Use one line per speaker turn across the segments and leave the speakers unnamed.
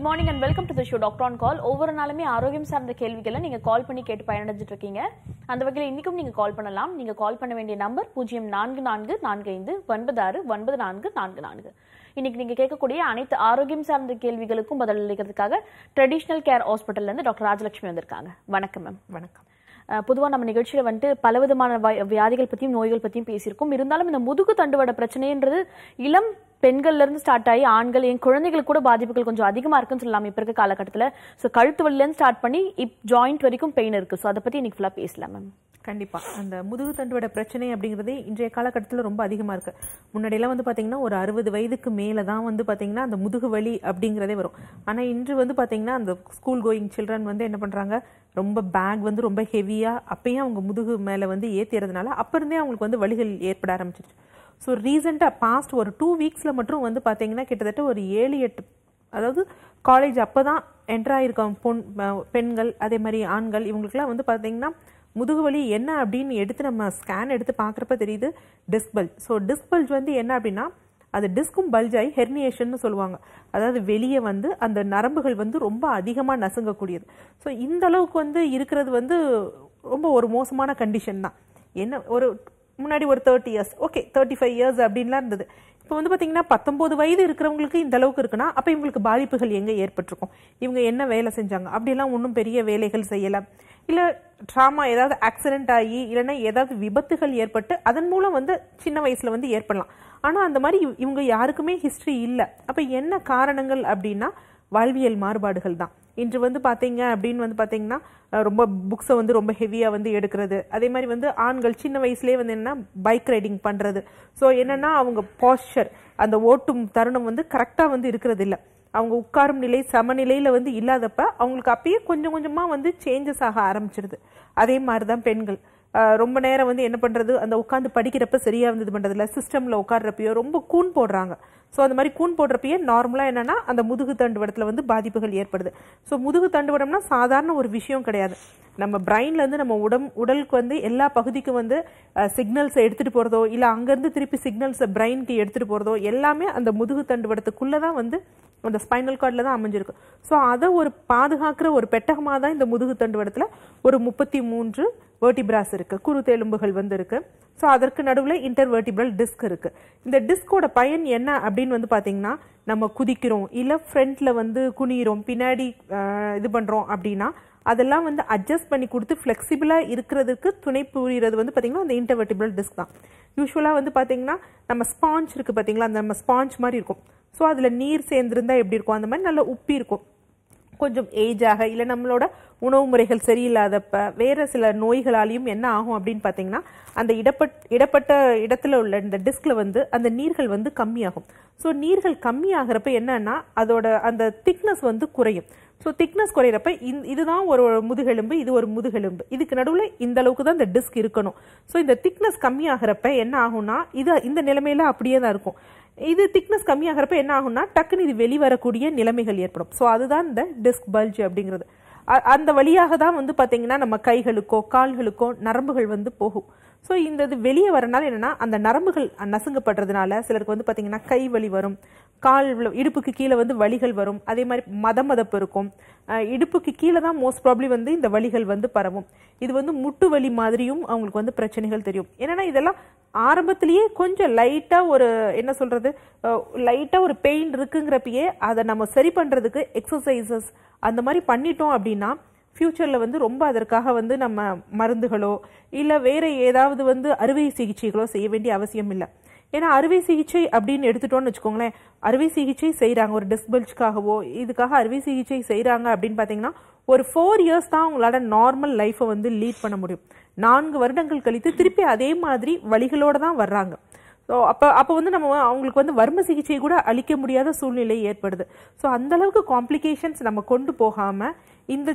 Good morning and welcome to the show doctor on call ஒவ்வொரு நாளுமே ஆரோக்கியம் சார்ந்த கேள்விகளை நீங்க கால் பண்ணி கேட்டு பயனடைஞ்சிட்டு இருக்கீங்க அந்த வகையில் இன்னைக்கும் நீங்க கால் பண்ணலாம் நீங்க கால் பண்ண வேண்டிய நம்பர் பூஜ்ஜியம் நான்கு நான்கு நான்கு ஐந்து ஒன்பது ஆறு ஒன்பது நான்கு நான்கு நான்கு இன்னைக்கு நீங்க கேட்கக்கூடிய அனைத்து ஆரோக்கியம் சார்ந்த கேள்விகளுக்கும் பதில் அளிக்கிறதுக்காக ட்ரெடிஷ்னல் கேர் ஹாஸ்பிட்டல்ல இருந்து டாக்டர் ராஜலட்சுமி வந்திருக்காங்க வணக்கம் மேம்
வணக்கம்
பொதுவாக நம்ம நிகழ்ச்சியில வந்துட்டு பலவிதமான வ- வியாதிகள் பத்தியும் நோய்கள் பத்தியும் பேசியிருக்கோம் இருந்தாலும் இந்த முதுகு தண்டுவட பிரச்சனைன்றது இளம் பெண்கள்ல இருந்து ஸ்டார்ட் ஆகி ஆண்கள் என் குழந்தைகளுக்கு கூட பாதிப்புகள் கொஞ்சம் அதிகமா இருக்குன்னு சொல்லலாம் இப்ப இருக்க காலகட்டத்துல ஸோ கழுத்து வலில இருந்து ஸ்டார்ட் பண்ணி இப் ஜாயிண்ட் வரைக்கும் பெயின் இருக்கு ஸோ அதை பத்தி இன்னைக்கு ஃபுல்லா பேசலாம் மேம்
கண்டிப்பா அந்த முதுகு தண்டுவட பிரச்சனை அப்படிங்கிறது இன்றைய காலகட்டத்தில் ரொம்ப அதிகமா இருக்கு முன்னாடியெல்லாம் வந்து பாத்தீங்கன்னா ஒரு அறுபது வயதுக்கு மேல தான் வந்து பாத்தீங்கன்னா அந்த முதுகு வலி அப்படிங்கிறதே வரும் ஆனா இன்று வந்து பாத்தீங்கன்னா அந்த ஸ்கூல் கோயிங் சில்ட்ரன் வந்து என்ன பண்றாங்க ரொம்ப பேக் வந்து ரொம்ப ஹெவியா அப்பயும் அவங்க முதுகு மேல வந்து ஏத்திறதுனால அப்ப இருந்தே அவங்களுக்கு வந்து வலிகள் ஏற்பட ஆரம்பிச்சிருச்சு ஸோ ரீசெண்டாக பாஸ்ட் ஒரு டூ வீக்ஸில் மட்டும் வந்து பார்த்தீங்கன்னா கிட்டத்தட்ட ஒரு ஏழு எட்டு அதாவது காலேஜ் அப்போ தான் என்டர் ஆகிருக்கோம் பொன் அஹ் பெண்கள் அதே மாதிரி ஆண்கள் இவங்களுக்குலாம் வந்து பார்த்தீங்கன்னா முதுகு வலி என்ன அப்படின்னு எடுத்து நம்ம ஸ்கேன் எடுத்து பார்க்குறப்ப தெரியுது disc bulge so disc bulge வந்து என்ன அப்படின்னா அது டிஸ்கும் பல்ஜ் ஆகி ஹெர்னியேஷன் சொல்லுவாங்க அதாவது வெளியே வந்து அந்த நரம்புகள் வந்து ரொம்ப அதிகமாக நசுங்கக்கூடியது ஸோ இந்த அளவுக்கு வந்து இருக்கிறது வந்து ரொம்ப ஒரு மோசமான கண்டிஷன் தான் என்ன ஒரு முன்னாடி ஒரு thirty years okay thirty five years அப்படின்லாம் இருந்தது இப்போ வந்து பார்த்தீங்கன்னா பத்தொம்போது வயது இருக்கிறவங்களுக்கு இந்த அளவுக்கு இருக்குன்னா அப்போ இவங்களுக்கு பாதிப்புகள் எங்கே ஏற்பட்டிருக்கும் இவங்க என்ன வேலை செஞ்சாங்க அப்படியெல்லாம் ஒன்றும் பெரிய வேலைகள் செய்யலை இல்லை ட்ராமா ஏதாவது ஆக்சிடென்ட் ஆகி இல்லைன்னா ஏதாவது விபத்துகள் ஏற்பட்டு அதன் மூலம் வந்து சின்ன வயசில் வந்து ஏற்படலாம் ஆனால் அந்த மாதிரி இவ- இவங்க யாருக்குமே ஹிஸ்ட்ரி இல்லை அப்போ என்ன காரணங்கள் அப்படின்னா வாழ்வியல் மாறுபாடுகள் தான் இன்று வந்து பார்த்தீங்க அப்படின்னு வந்து பார்த்தீங்கன்னா அஹ், ரொம்ப புக்ஸை வந்து ரொம்ப ஹெவியாக வந்து எடுக்கிறது அதே மாதிரி வந்து ஆண்கள் சின்ன வயசுலேயே வந்து என்னன்னா பைக் ரைடிங் பண்ணுறது ஸோ என்னன்னா அவங்க பாஸ்டர் அந்த ஓட்டும் தருணம் வந்து கரெக்டாக வந்து இருக்கிறது இல்லை அவங்க உட்காரும் நிலை சமநிலையில வந்து இல்லாதப்ப அவங்களுக்கு அப்பயே கொஞ்சம் கொஞ்சமா வந்து சேஞ்சஸ் ஆக ஆரம்பிச்சிருது அதே மாதிரி தான் பெண்கள் ஆஹ் ரொம்ப நேரம் வந்து என்ன பண்றது அந்த உட்காந்து படிக்கிறப்ப சரியா வந்து இது பண்றது இல்ல சிஸ்டம்ல உட்கார்றப்பயோ ரொம்ப கூன் போடுறாங்க ஸோ அந்த மாதிரி கூன் போடுறப்பயே நார்மலா என்னன்னா அந்த முதுகு தண்டுவடத்துல வந்து பாதிப்புகள் ஏற்படுது ஸோ முதுகு தண்டுவடம்னா சாதாரண ஒரு விஷயம் கிடையாது நம்ம பிரைன்ல இருந்து நம்ம உடம் உடலுக்கு வந்து எல்லா பகுதிக்கும் வந்து சிக்னல்ஸ் எடுத்துட்டு போறதோ இல்ல அங்கிருந்து திருப்பி சிக்னல்ஸ் பிரைனுக்கு எடுத்துட்டு போறதோ எல்லாமே அந்த முதுகு தண்டுவடத்துக்குள்ள தான் வந்து அந்த ஸ்பைனல் கார்டில் தான் அமைஞ்சிருக்கு ஸோ அதை ஒரு பாதுகாக்கிற ஒரு பெட்டகமாக தான் இந்த முதுகு தண்டுவடத்தில் ஒரு முப்பத்தி மூன்று வேர்டிபிராஸ் இருக்கு குருத்தெலும்புகள் வந்து இருக்கு ஸோ அதற்கு நடுவில் இன்டர்வெர்டிபிரல் டிஸ்க் இருக்கு இந்த டிஸ்கோட பயன் என்ன அப்படின்னு வந்து பார்த்தீங்கன்னா நம்ம குதிக்கிறோம் இல்லை ஃப்ரண்ட்ல வந்து குனிகிறோம் பின்னாடி அஹ், இது பண்றோம் அப்படின்னா அதெல்லாம் வந்து அட்ஜஸ்ட் பண்ணி கொடுத்து ஃப்ளெக்சிபிளாக இருக்கிறதுக்கு துணை புரிகிறது வந்து பார்த்தீங்கன்னா அந்த இன்டர்வெர்டிபிரல் டிஸ்க் தான் யூஸ்வலாக வந்து பார்த்தீங்கன்னா நம்ம ஸ்பாஞ்ச் இருக்கு பார்த்தீங்களா அந்த நம்ம ஸ்பாஞ்ச் மாதிரி இருக்கும் ஸோ அதில் நீர் சேர்ந்திருந்தா எப்படி இருக்கும் அந்த மாதிரி நல்லா உப்பி இருக்கும் கொஞ்சம் ஏஜாக இல்லை நம்மளோட உணவு முறைகள் சரியில்லாதப்ப வேற சில நோய்களாலையும் என்ன ஆகும் அப்படின்னு பார்த்தீங்கன்னா அந்த இடப்பட் இடப்பட்ட இடத்துல உள்ள இந்த டிஸ்க்ல வந்து அந்த நீர்கள் வந்து கம்மியாகும் ஸோ நீர்கள் கம்மியாகிறப்ப என்னன்னா அதோட அந்த திக்னஸ் வந்து குறையும் ஸோ திக்னஸ் குறையிறப்ப இந்த- இதுதான் ஒரு முதுகெலும்பு இது ஒரு முதுகெலும்பு இதுக்கு நடுவில் இந்த அளவுக்கு தான் இந்த டிஸ்க் இருக்கணும் ஸோ இந்த திக்னஸ் கம்மியாகிறப்ப என்ன ஆகும்னா இது இந்த நிலைமையில அப்படியே தான் இருக்கும் இது திக்னஸ் கம்மியாகிறப்ப என்ன ஆகும்னா டக்குன்னு இது வெளிவரக்கூடிய நிலைமைகள் ஏற்படும் ஸோ அதுதான் இந்த டிஸ்க் பல்ஜ் அப்படிங்கிறது அ- அந்த வழியாக தான் வந்து பாத்தீங்கன்னா நம்ம கைகளுக்கோ கால்களுக்கோ நரம்புகள் வந்து போகும் ஸோ இந்த இது வெளியே வரனால என்னன்னா அந்த நரம்புகள் நசுங்கப்படுறதுனால சிலருக்கு வந்து பாத்தீங்கன்னா கை வலி வரும் கால் வலி- இடுப்புக்கு கீழே வந்து வலிகள் வரும் அதே மாதிரி மதமதப்பு இருக்கும் அஹ் இடுப்புக்கு கீழே தான் மோஸ்ட் ப்ராப்ளி வந்து இந்த வலிகள் வந்து பரவும் இது வந்து முட்டு வலி மாதிரியும் அவங்களுக்கு வந்து பிரச்சனைகள் தெரியும் என்னன்னா இதெல்லாம் ஆரம்பத்திலேயே கொஞ்சம் லைட்டா ஒரு என்ன சொல்றது லைட்டா ஒரு பெயின் இருக்குங்கிறப்பயே அதை நம்ம சரி பண்றதுக்கு எக்ஸசைசஸ் அந்த மாதிரி பண்ணிட்டோம் அப்படின்னா ஃபியூச்சர்ல வந்து ரொம்ப அதற்காக வந்து நம்ம மருந்துகளோ இல்ல வேற ஏதாவது வந்து அறுவை சிகிச்சைகளோ செய்ய வேண்டிய அவசியம் இல்லை ஏன்னா அறுவை சிகிச்சை அப்படின்னு எடுத்துட்டோம்னு வச்சுக்கோங்களேன் அறுவை சிகிச்சை செய்றாங்க ஒரு டிஸ்பல்ஜ்க்காகவோ இதுக்காக அறுவை சிகிச்சை செய்றாங்க அப்படின்னு பாத்தீங்கன்னா ஒரு ஃபோர் இயர்ஸ் தான் அவங்களால நார்மல் லைஃப்பை வந்து லீட் பண்ண முடியும் நான்கு வருடங்கள் கழித்து திருப்பி அதே மாதிரி வழிகளோட தான் வர்றாங்க ஸோ அப்போ அப்போ வந்து நம்ம அவங்களுக்கு வந்து வர்ம சிகிச்சை கூட அளிக்க முடியாத சூழ்நிலை ஏற்படுது ஸோ அந்த அளவுக்கு காம்ப்ளிகேஷன்ஸ் நம்ம கொண்டு போகாம இந்த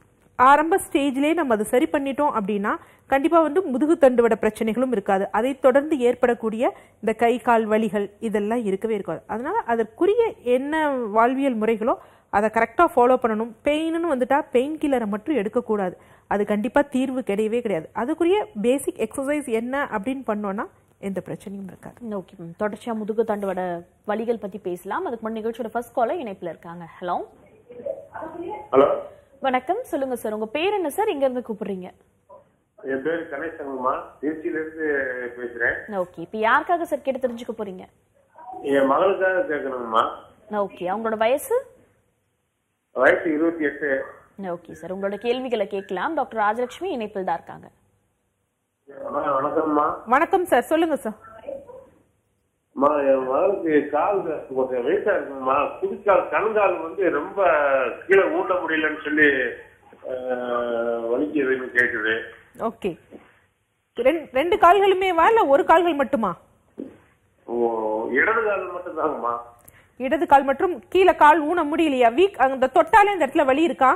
ஆரம்ப ஸ்டேஜ்லேயே நம்ம அதை சரி பண்ணிட்டோம் அப்படின்னா கண்டிப்பா வந்து முதுகு தண்டுவட பிரச்சனைகளும் இருக்காது அதை தொடர்ந்து ஏற்படக்கூடிய இந்த கை கால் வலிகள் இதெல்லாம் இருக்கவே இருக்காது அதனால அதற்குரிய என்ன வாழ்வியல் முறைகளோ அதை கரெக்டாக ஃபாலோ பண்ணணும் பெயின்னு வந்துட்டா பெயின் கில்லரை மட்டும் எடுக்கக்கூடாது அது கண்டிப்பா தீர்வு கிடையவே கிடையாது அதுக்குரிய பேசிக் எக்ஸசைஸ் என்ன அப்படின்னு பண்ணோம்னா எந்த பிரச்சனையும் இருக்காது
ஓகே மேம் தொடர்ச்சியா முதுகு தண்டுவட வலிகள் பத்தி பேசலாம் அதுக்கு முன்னாடி நிகழ்ச்சியோட ஃபர்ஸ்ட் காலர் இணைப்புல இருக்காங்க ஹலோ
ஹலோ
வணக்கம் சொல்லுங்க சார் உங்க பேர் என்ன சார் எங்க இருந்து கூப்பிடுறீங்க
என் பேர் கணேசங்கம்மா திருச்சியில இருந்து பேசுறேன்
ஓகே இப்போ யாருக்காக சார் கேட்டு தெரிஞ்சுக்க போறீங்க
என் மகளுக்காக கேட்கணுங்கம்மா
ஓகே அவங்களோட வயசு
வயசு இருபத்தி எட்டு
ஓகே சார் உங்களோட கேள்விகளை கேட்கலாம் டாக்டர் ராஜலட்சுமி இணைப்பில் தான் இருக்காங்க
அம்மா வணக்கம்மா
வணக்கம் சார் சொல்லுங்க சார்
அம்மா என் மகளுக்கு கால் கொஞ்சம் வெயிட்டா இருக்குங்கம்மா குதிக்கால் கணுங்கால் வந்து ரொம்ப கீழே ஊட்ட முடியலன்னு சொல்லி ஆஹ், வலிக்குதுன்னு கேக்குது
ஓகே ரெண்டு ரெண்டு கால்களுமே வா இல்ல ஒரு கால்கள் மட்டுமா
ஓ இடது கால் மட்டும் தாங்கம்மா
இடது கால் மற்றும் கீழே கால் ஊன முடியலையா வீக் அந்த தொட்டாலே அந்த இடத்துல வலி இருக்கா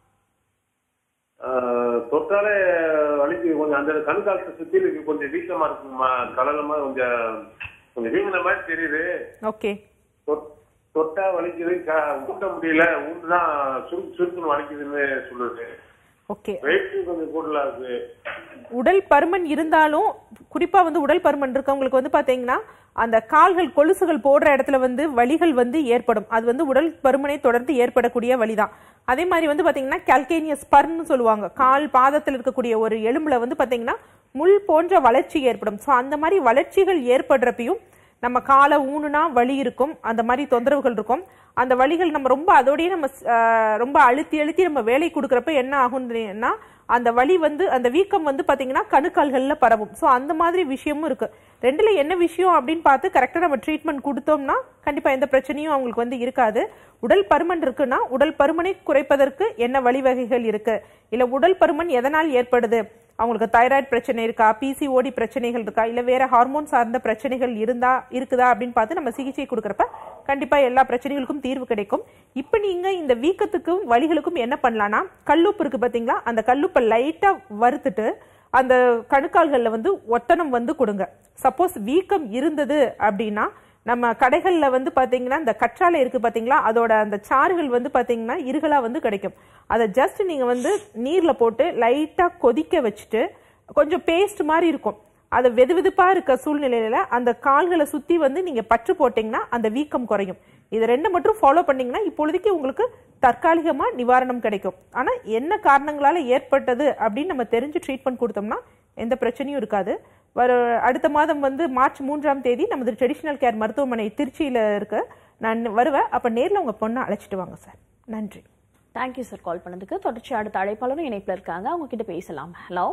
தொட்டாலே வலிக்கு கொஞ்சம் அந்த கணுக்காலத்தை சுத்தி இருக்கு கொஞ்சம் வீக்கமா இருக்குங்கம்மா கலகமா கொஞ்சம் கொஞ்சம் வீங்கின மாதிரி தெரியுது
ஓகே
தொட்- தொட்டா வலிக்குது க- ஊட்ட முடியல ஊண்டுனா சுருக்கு சுருக்குன்னு வலிக்குதுன்னு சொல்லுது
ஓகே
வெயிட் கொஞ்சம் கூடுதலா இருக்கு
உடல் பருமன் இருந்தாலும் குறிப்பா வந்து உடல் பருமன் இருக்கவங்களுக்கு வந்து பாத்தீங்கன்னா அந்த கால்கள் கொலுசுகள் போடுற இடத்துல வந்து வலிகள் வந்து ஏற்படும் அது வந்து உடல் பருமனை தொடர்ந்து ஏற்படக்கூடிய வலிதான் அதே மாதிரி வந்து பாத்தீங்கன்னா கால்கேனியஸ் பர்ன்னு சொல்லுவாங்க கால் பாதத்தில் இருக்கக்கூடிய ஒரு எலும்புல வந்து பாத்தீங்கன்னா முள் போன்ற வளர்ச்சி ஏற்படும் ஸோ அந்த மாதிரி வளர்ச்சிகள் ஏற்படுறப்பையும் நம்ம காலை ஊனுனா வலி இருக்கும் அந்த மாதிரி தொந்தரவுகள் இருக்கும் அந்த வலிகள் நம்ம ரொம்ப அதோடயே நம்ம அஹ், ரொம்ப அழுத்தி அழுத்தி நம்ம வேலை கொடுக்குறப்ப என்ன ஆகும்னா அந்த வலி வந்து அந்த வீக்கம் வந்து பாத்தீங்கன்னா கணுக்கால்கள்ல பரவும் ஸோ அந்த மாதிரி விஷயமும் இருக்கு ரெண்டுல என்ன விஷயம் அப்படின்னு பார்த்து கரெக்டாக நம்ம ட்ரீட்மெண்ட் கொடுத்தோம்னா கண்டிப்பா எந்த பிரச்சனையும் அவங்களுக்கு வந்து இருக்காது உடல் பருமன் இருக்குன்னா உடல் பருமனை குறைப்பதற்கு என்ன வழிவகைகள் இருக்கு இல்ல உடல் பருமன் எதனால் ஏற்படுது அவங்களுக்கு தைராய்டு பிரச்சனை இருக்கா பிசிஓடி பிரச்சனைகள் இருக்கா இல்ல வேற ஹார்மோன் சார்ந்த பிரச்சனைகள் இருந்தா இருக்குதா அப்படின்னு பார்த்து நம்ம சிகிச்சை கொடுக்கறப்ப கண்டிப்பா எல்லா பிரச்சனைகளுக்கும் தீர்வு கிடைக்கும் இப்போ நீங்க இந்த வீக்கத்துக்கும் வலிகளுக்கும் என்ன பண்ணலாம்னா கல்லுப்பு இருக்கு பாத்தீங்களா அந்த கல்லுப்பை லைட்டா வறுத்துட்டு அந்த கணுக்கால்கள்ல வந்து ஒத்தனம் வந்து கொடுங்க சப்போஸ் வீக்கம் இருந்தது அப்படின்னா நம்ம கடைகள்ல வந்து பாத்தீங்கன்னா இந்த கற்றாழை இருக்கு பாத்தீங்களா அதோட அந்த சாறுகள் வந்து பாத்தீங்கன்னா இருகலா வந்து கிடைக்கும் அதை ஜஸ்ட் நீங்க வந்து நீர்ல போட்டு லைட்டா கொதிக்க வச்சுட்டு கொஞ்சம் பேஸ்ட் மாதிரி இருக்கும் அது வெது வெதுப்பா இருக்க சூழ்நிலையில அந்த கால்களை சுத்தி வந்து நீங்க பற்று போட்டீங்கன்னா அந்த வீக்கம் குறையும் இது ரெண்டு மட்டும் ஃபாலோ பண்ணீங்கன்னா இப்பொழுதைக்கு உங்களுக்கு தற்காலிகமா நிவாரணம் கிடைக்கும் ஆனா என்ன காரணங்களால ஏற்பட்டது அப்படின்னு நம்ம தெரிஞ்சு ட்ரீட்மெண்ட் கொடுத்தோம்னா எந்த பிரச்சனையும் இருக்காது வர அடுத்த மாதம் வந்து மார்ச் மூன்றாம் தேதி நமது ட்ரெடிஷ்னல் கேர் மருத்துவமனை திருச்சியில இருக்கு நான் வருவேன் அப்ப நேர்ல உங்க பொண்ணை அழைச்சிட்டு வாங்க சார் நன்றி
தேங்க்யூ சார் கால் பண்ணதுக்கு தொடர்ச்சி அடுத்த அழைப்பாளரும் இணைப்பில் இருக்காங்க அவங்க கிட்ட பேசலாம் ஹலோ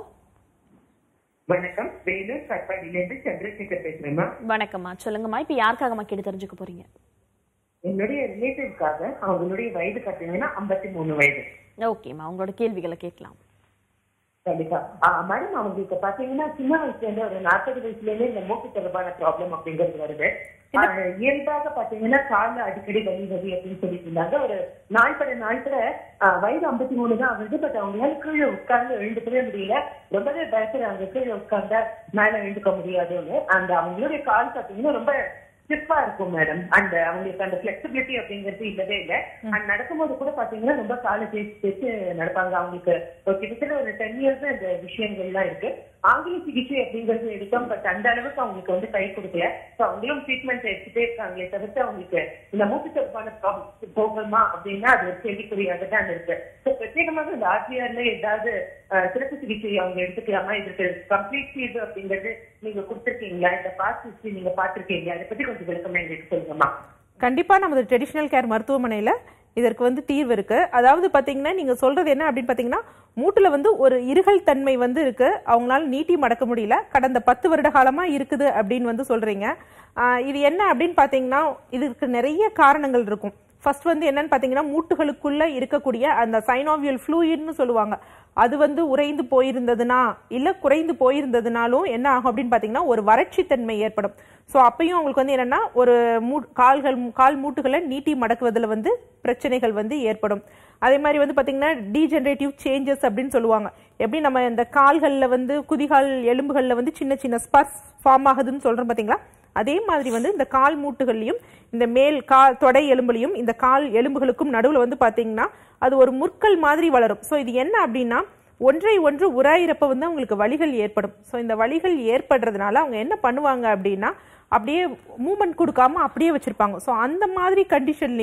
வணக்கம் வேலூர் கட்பாடியிலேருந்து சந்திரசேகர் பேசுறேம்மா
வணக்கம்மா சொல்லுங்கம்மா இப்போ யாருக்காகம்மா கேட்டு தெரிஞ்சுக்க போறீங்க
என்னுடைய ரிலேட்டிவ்காக அவங்களுடைய வயது பார்த்தீங்கன்னா ஐம்பத்தி மூணு வயது
ஓகேம்மா உங்களோட கேள்விகளை கேட்கலாம்
கண்டிப்பா மேடம் அவங்களுக்கு பாத்தீங்கன்னா சின்ன வயசுல இருந்து ஒரு நாற்பது வயசுல இருந்து இந்த மூக்கு தொடர்பான ப்ராப்ளம் அப்படிங்கிறது வருது ஆஹ் இயல்பாக பாத்தீங்கன்னா கால அடிக்கடி வலி வலி அப்படின்னு சொல்லிட்டு இருந்தாங்க ஒரு நாள்பட நாள்பட ஆஹ் வயது ஐம்பத்தி மூணு தான் ஆகுது பட் அவங்களால கீழே உட்கார்ந்து எழுந்துக்கவே முடியல ரொம்பவே பயப்படுறாங்க கீழே உட்கார்ந்தா மேல எழுந்துக்க முடியாதுன்னு அந்த அவங்களுடைய கால் பாத்தீங்கன்னா ரொம்ப ஸ்டிஃபா இருக்கும் மேடம் அந்த அவங்களுக்கு அந்த பிளெக்சிபிலிட்டி அப்படிங்கிறது இல்லவே இல்ல அண்ட் நடக்கும்போது கூட பாத்தீங்கன்னா ரொம்ப காலை தேய்ச்சி தேய்ச்சி நடப்பாங்க அவங்களுக்கு ஒரு கிட்டத்தட்ட ஒரு டென் இயர்ஸ் இந்த விஷயங்கள்லாம் இருக்கு ஆங்கில சிகிச்சை அப்படிங்கிறது எடுத்தோம் பட் அந்த அளவுக்கு அவங்களுக்கு வந்து கை கொடுக்கல ஸோ அவங்களும் ட்ரீட்மெண்ட் எடுத்துட்டே இருக்காங்களே தவிர்த்து அவங்களுக்கு இந்த மூக்கு தொடர்பான ப்ராப்ளம் போகுமா அப்படின்னா அது ஒரு கேள்விக்குறியாக தான் இருக்கு ஸோ பிரத்யேகமாக இந்த ஆர்டிஆர்ல ஏதாவது அஹ், சிறப்பு சிகிச்சை அவங்க எடுத்துக்கலாமா இதுக்கு கம்ப்ளீட் தீர்வு அப்படிங்கிறது நீங்க கொடுத்துருக்கீங்களா இந்த பாஸ் ஹிஸ்டரி நீங்க பார்த்திருக்கீங்களா அதை பத்தி கொஞ்சம் விளக்கமா எங்களுக்கு சொல்லுங்கம்மா
கண்டிப்பா நமது ட்ரெடிஷ்னல் கேர் மருத்துவமனையில இதற்கு வந்து தீர்வு இருக்கு அதாவது பாத்தீங்கன்னா நீங்க சொல்றது என்ன அப்படின்னு பாத்தீங்கன்னா மூட்டுல வந்து ஒரு இருகல் தன்மை வந்து இருக்கு அவங்களால நீட்டி மடக்க முடியல கடந்த பத்து வருட காலமா இருக்குது அப்படின்னு வந்து சொல்றீங்க ஆஹ் இது என்ன அப்படின்னு பாத்தீங்கன்னா இதுக்கு நிறைய காரணங்கள் இருக்கும் ஃபர்ஸ்ட் வந்து என்னன்னு பாத்தீங்கன்னா மூட்டுகளுக்குள்ள இருக்கக்கூடிய அந்த சைனோவியல் ஃப்ளூயிட்னு சொல்லுவாங்க அது வந்து உறைந்து போயிருந்ததுனா இல்ல குறைந்து போயிருந்ததுனாலும் என்ன ஆகும் அப்படின்னு பாத்தீங்கன்னா ஒரு வறட்சி தன்மை ஏற்படும் ஸோ அப்பயும் அவங்களுக்கு வந்து என்னன்னா ஒரு மூ கால்கள் கால் மூட்டுகளை நீட்டி மடக்குவதில் வந்து பிரச்சனைகள் வந்து ஏற்படும் அதே மாதிரி வந்து பாத்தீங்கன்னா டீஜெனரேட்டிவ் சேஞ்சஸ் அப்படின்னு சொல்லுவாங்க எப்படி நம்ம இந்த கால்களில் வந்து குதிகால் எலும்புகளில் வந்து சின்ன சின்ன ஸ்பர்ஸ் ஃபார்ம் ஆகுதுன்னு சொல்றோம் பாத்தீங்களா அதே மாதிரி வந்து இந்த கால் மூட்டுகள்லையும் இந்த மேல் கால் தொடை எலும்புலையும் இந்த கால் எலும்புகளுக்கும் நடுவில் வந்து பாத்தீங்கன்னா அது ஒரு முற்கள் மாதிரி வளரும் ஸோ இது என்ன அப்படின்னா ஒன்றை ஒன்று உராயிரப்ப வந்து அவங்களுக்கு வலிகள் ஏற்படும் ஸோ இந்த வலிகள் ஏற்படுறதுனால அவங்க என்ன பண்ணுவாங்க அப்படின்னா அப்படியே மூமெண்ட் கொடுக்காம அப்படியே வச்சிருப்பாங்க ஸோ அந்த மாதிரி கண்டிஷன்லயும்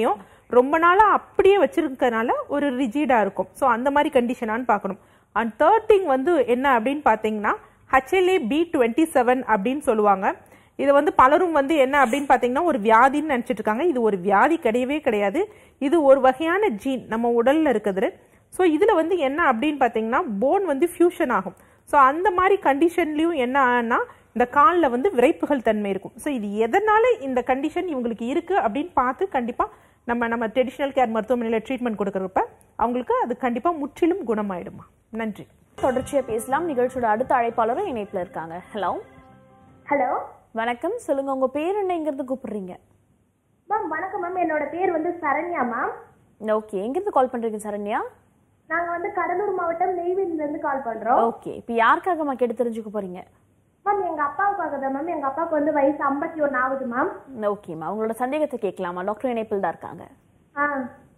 ரொம்ப நாளா அப்படியே வச்சிருக்கனால ஒரு ரிஜிடா இருக்கும் ஸோ அந்த மாதிரி கண்டிஷனான்னு பார்க்கணும் அண்ட் தேர்ட் திங் வந்து என்ன அப்படின்னு பார்த்தீங்கன்னா ஹெச்எல்ஏ பி டுவெண்ட்டி செவன் அப்படின்னு சொல்லுவாங்க இது வந்து பலரும் வந்து என்ன அப்படின்னு பார்த்தீங்கன்னா ஒரு வியாதின்னு நினச்சிட்டு இருக்காங்க இது ஒரு வியாதி கிடையவே கிடையாது இது ஒரு வகையான ஜீன் நம்ம உடல்ல இருக்குது ஸோ இதில் வந்து என்ன அப்படின்னு பார்த்தீங்கன்னா போன் வந்து ஃபியூஷன் ஆகும் ஸோ அந்த மாதிரி கண்டிஷன்லையும் என்ன ஆனா இந்த காலில் வந்து விரைப்புகள் தன்மை இருக்கும் ஸோ இது எதனால இந்த கண்டிஷன் இவங்களுக்கு இருக்கு அப்படின்னு பார்த்து கண்டிப்பாக நம்ம நம்ம ட்ரெடிஷ்னல் கேர் மருத்துவமனையில் ட்ரீட்மெண்ட் கொடுக்குறப்ப அவங்களுக்கு அது கண்டிப்பாக முற்றிலும் குணமாயிடுமா நன்றி
தொடர்ச்சியா பேசலாம் நிகழ்ச்சியோட அடுத்த அழைப்பாளரும் இணைப்புல இருக்காங்க ஹலோ
ஹலோ
வணக்கம் சொல்லுங்க உங்க பேர் என்னங்கிறது கூப்பிடுறீங்க
மேம் வணக்கம் மேம் என்னோட பேர் வந்து சரண்யா மேம்
ஓகே எங்கிருந்து கால் பண்றீங்க சரண்யா
நாங்க வந்து கடலூர் மாவட்டம் நெய்வேலில இருந்து கால் பண்றோம்
ஓகே இப்போ யாருக்காகம்மா கேட்டு தெரிஞ்சுக்க போறீங்க
மேம் எங்க அப்பாவுக்காக தான் மேம் எங்க அப்பாவுக்கு வந்து வயசு ஐம்பத்தி ஒன்னு ஆகுது மேம்
ஓகேம்மா உங்களோட சந்தேகத்தை கேட்கலாமா டாக்டர் இணைப்பில் தான் இருக்காங்க
ஆ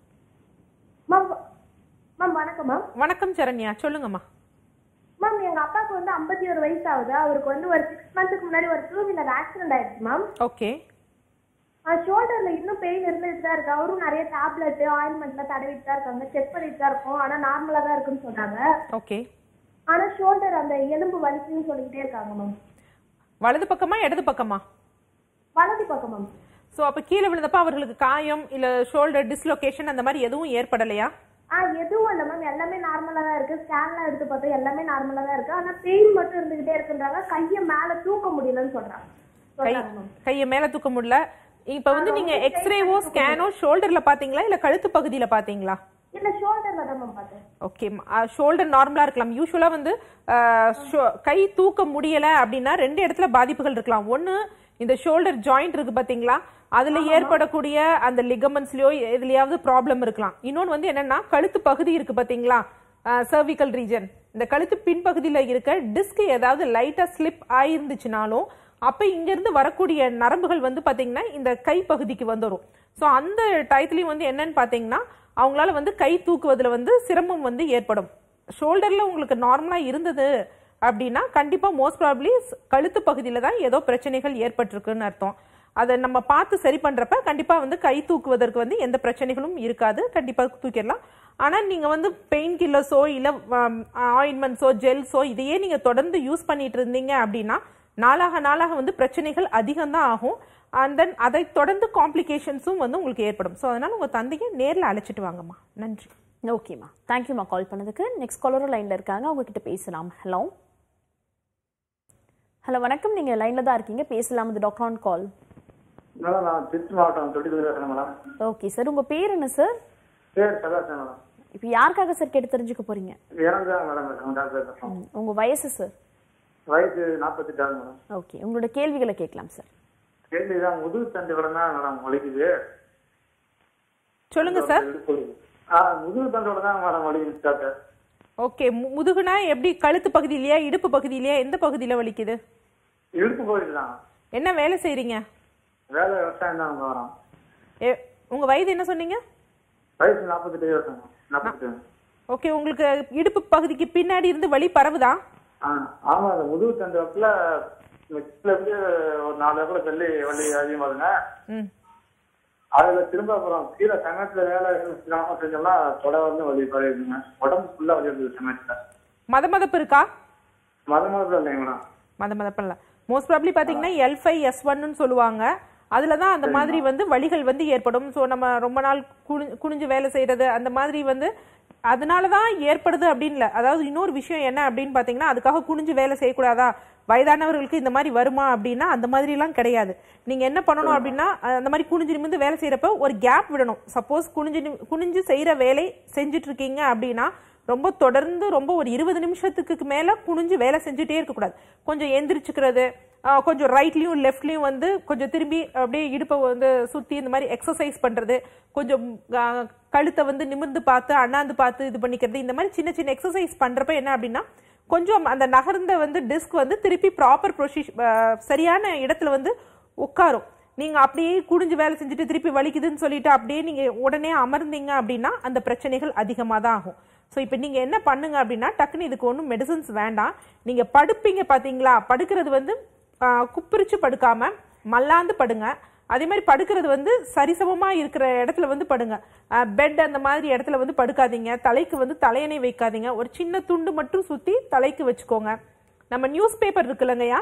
மேம் மேம் வணக்கம் மேம்
வணக்கம் சரண்யா சொல்லுங்கம்மா
மேம் எங்க அப்பாவுக்கு வந்து ஐம்பத்தி ஒரு வயசு ஆகுது அவருக்கு வந்து ஒரு சிக்ஸ் மந்த்துக்கு முன்னாடி ஒரு டூ வீலர் ஆக்சிடென்ட் ஆயிடுச்சு மேம்
ஓகே
ஷோல்டர்ல இன்னும் பெயின் இருந்துட்டு தான் இருக்கு அவரும் நிறைய டேப்லெட் ஆயின்மெண்ட்லாம் தடவிட்டு தான் இருக்காங்க செக் பண்ணிட்டு தான் இருக்கோம் ஆனா நார்மலா தான் இருக்குன்னு சொன்னாங்க
ஓகே
ஆனா ஷோல்டர் அந்த எலும்பு வலிக்குன்னு சொல்லிக்கிட்டே இருக்காங்க மேம்
வலது பக்கமா இடது பக்கமா
வலது பக்கம் மேம்
ஸோ அப்போ கீழே விழுந்தப்ப அவர்களுக்கு காயம் இல்லை ஷோல்டர் டிஸ்லொகேஷன் அந்த மாதிரி எதுவும் ஏற்படலையா
ஆ எதுவும் இல்லை மேம் எல்லாமே நார்மலா தான் இருக்கு ஸ்கேன்லாம் எடுத்து பார்த்தா எல்லாமே நார்மலா தான் இருக்கு ஆனா பெயின் மட்டும் இருந்துகிட்டே இருக்குன்றாங்க கையை மேல தூக்க முடியலன்னு சொல்றாங்க
கை
சொல்றாங்க மேம்
கையை மேலே தூக்க முடியல இப்போ வந்து நீங்க எக்ஸ்ரேவோ ஸ்கேனோ ஷோல்டர்ல பாத்தீங்களா இல்ல கழுத்து பகுதியில பாத்தீங்களா
இல்ல ஷோல்டர்ல தான் மேம் பார்த்தேன்
ஓகே ஷோல்டர் நார்மலா இருக்கலாம் யூஸ்வலா வந்து ஆஹ், ஷோ- கை தூக்க முடியல அப்படின்னா ரெண்டு இடத்துல பாதிப்புகள் இருக்கலாம் ஒன்னு இந்த ஷோல்டர் ஜாயிண்ட் இருக்கு பாத்தீங்களா அதுல ஏற்படக்கூடிய அந்த லிகமெண்ட்ஸ்லயோ எதுலயாவது ப்ராப்ளம் இருக்கலாம் இன்னொன்னு வந்து என்னன்னா கழுத்து பகுதி இருக்கு பாத்தீங்களா சர்விக்கல் ரீஜன் இந்த கழுத்து பின்பகுதியில இருக்க டிஸ்க் ஏதாவது லைட்டா ஸ்லிப் ஆயிருந்துச்சுனாலும் அப்ப இங்க இருந்து வரக்கூடிய நரம்புகள் வந்து பாத்தீங்கன்னா இந்த கை பகுதிக்கு வந்துடும் ஸோ அந்த டயத்துலயும் வந்து என்னன்னு பாத்தீங்கன்னா அவங்களால வந்து கை தூக்குவதுல வந்து சிரமம் வந்து ஏற்படும் ஷோல்டர்ல உங்களுக்கு நார்மலா இருந்தது அப்படின்னா கண்டிப்பா மோஸ்ட் ப்ராப்ளி கழுத்து பகுதியில தான் ஏதோ பிரச்சனைகள் ஏற்பட்டிருக்குன்னு அர்த்தம் அதை நம்ம பார்த்து சரி பண்றப்ப கண்டிப்பா வந்து கை தூக்குவதற்கு வந்து எந்த பிரச்சனைகளும் இருக்காது கண்டிப்பா தூக்கிடலாம் ஆனா நீங்க வந்து பெயின் கில்லர்ஸோ இல்ல ஆயின்மெண்ட்ஸோ ஜெல்ஸோ இதையே நீங்க தொடர்ந்து யூஸ் பண்ணிட்டு இருந்தீங்க அப்படின்னா நாளாக நாளாக வந்து பிரச்சனைகள் அதிகம் தான் ஆகும் அண்ட் தென் அதை தொடர்ந்து காம்ப்ளிகேஷன்ஸும் வந்து உங்களுக்கு ஏற்படும் ஸோ அதனால உங்க தந்தையை நேர்ல அழைச்சிட்டு வாங்கம்மா நன்றி
ஓகேம்மா தேங்க்யூம்மா கால் பண்ணதுக்கு நெக்ஸ்ட் காலரும் லைன்ல இருக்காங்க அவங்க கிட்ட பேசலாம் ஹலோ ஹலோ வணக்கம் நீங்க லைன்ல தான் இருக்கீங்க பேசலாம் இது டாக்டர் ஆன் கால்
மேடம் நான் திருச்சி மாவட்டம் தொட்டில் பேசுறேன் மேடம்
ஓகே சார் உங்க பேர் என்ன சார்
பேர் சதாசன் மேடம்
இப்போ யாருக்காக சார் கேட்டு தெரிஞ்சுக்க போறீங்க
எனக்கு தான் மேடம் இருக்கேன் டாக்டர் பேசுறோம்
ம், உங்க வயசு சார்
வயசு நாற்பத்தெட்டாவது மேடம்
ஓகே உங்களோட கேள்விகளை கேட்கலாம் சார்
கேள்வி தான் முதுகு தண்டு விட தான் மேடம் வலிக்குது
சொல்லுங்க சார்
ஆ முதுகு தண்டோட தான் மேடம் வலிக்குது டாக்டர்
ஓகே முதுகுனா எப்படி கழுத்து பகுதியிலயா இடுப்பு பகுதியிலயா எந்த பகுதியில வலிக்குது
இழுப்பு போயிட்டு தான்
என்ன வேலை செய்றீங்க
வேலை விவசாயம் தான் வரோம்
ஏ, உங்க வயது என்ன சொன்னீங்க
வயசு நாற்பத்தெட்டு வருஷம் நாற்பத்தெட்டு
ஓகே உங்களுக்கு இடுப்பு பகுதிக்கு பின்னாடி இருந்து வலி பரவுதா
ஆ ஆமா அந்த முதுகு தண்டு வப்பில் நெக்ஸ்ட்ல இருந்து ஒரு நாலு இடத்துல தள்ளி வலி அதிகமாகுங்க
ம்
அதுல திரும்ப அப்புறம் கீழே சமயத்துல வேலை சிரமமா செஞ்சோம்னா தொடை வந்து வலி பரவிடுங்க உடம்பு ஃபுல்லா வலி இருந்தது சமயத்துல
மத மதப்பு இருக்கா
மத மதத்துல இல்லைங்க மேடம்
மத மதப்பல்ல மோஸ்ட் ப்ராப்ளி பாத்தீங்கன்னா எல் ஃபைவ் எஸ் ஒன்னு சொல்லுவாங்க அதுல தான் அந்த மாதிரி வந்து வலிகள் வந்து ஏற்படும் ஸோ நம்ம ரொம்ப நாள் குனி குனிஞ்சு வேலை செய்யறது அந்த மாதிரி வந்து அதனால தான் ஏற்படுது அப்படின்னு இல்ல அதாவது இன்னொரு விஷயம் என்ன அப்படின்னு பாத்தீங்கன்னா அதுக்காக குனிஞ்சு வேலை செய்யக்கூடாதா வயதானவர்களுக்கு இந்த மாதிரி வருமா அப்படின்னா அந்த மாதிரி எல்லாம் கிடையாது நீங்க என்ன பண்ணணும் அப்படின்னா அஹ், அந்த மாதிரி குனிஞ்சு நிமிந்து வேலை செய்யறப்ப ஒரு கேப் விடணும் சப்போஸ் குனிஞ்சு நிமி- குனிஞ்சு செய்யற வேலை செஞ்சுட்டு இருக்கீங்க அப்படின்னா ரொம்ப தொடர்ந்து ரொம்ப ஒரு இருபது நிமிஷத்துக்கு மேல குனிஞ்சு வேலை செஞ்சுட்டே இருக்கக்கூடாது கொஞ்சம் எந்திரிச்சுக்கிறது ஆஹ் கொஞ்சம் ரைட்லயும் லெஃப்ட்லயும் வந்து கொஞ்சம் திரும்பி அப்படியே இடுப்பை வந்து சுத்தி இந்த மாதிரி எக்ஸசைஸ் பண்றது கொஞ்சம் ஆஹ், கழுத்தை வந்து நிமிர்ந்து பார்த்து அண்ணாந்து பார்த்து இது பண்ணிக்கிறது இந்த மாதிரி சின்ன சின்ன எக்ஸசைஸ் பண்றப்ப என்ன அப்படின்னா கொஞ்சம் அந்த நகர்ந்த வந்து டிஸ்க் வந்து திருப்பி ப்ராப்பர் ப்ரொசிஷ் சரியான இடத்துல வந்து உட்காரும் நீங்க அப்படியே குடிஞ்சு வேலை செஞ்சுட்டு திருப்பி வலிக்குதுன்னு சொல்லிட்டு அப்படியே நீங்க உடனே அமர்ந்தீங்க அப்படின்னா அந்த பிரச்சனைகள் அதிகமாக தான் ஆகும் ஸோ இப்போ நீங்க என்ன பண்ணுங்க அப்படின்னா டக்குன்னு இதுக்கு ஒன்றும் மெடிசன்ஸ் வேண்டாம் நீங்க படுப்பீங்க பாத்தீங்களா படுக்கிறது வந்து ஆஹ், குப்பிரிச்சு படுக்காம மல்லாந்து படுங்க அதே மாதிரி படுக்கிறது வந்து சரிசமமா இருக்கிற இடத்துல வந்து படுங்க பெட் அந்த மாதிரி இடத்துல வந்து படுக்காதீங்க தலைக்கு வந்து தலையணை வைக்காதீங்க ஒரு சின்ன துண்டு மட்டும் சுத்தி தலைக்கு வச்சுக்கோங்க நம்ம நியூஸ் பேப்பர் இருக்குல்லங்கய்யா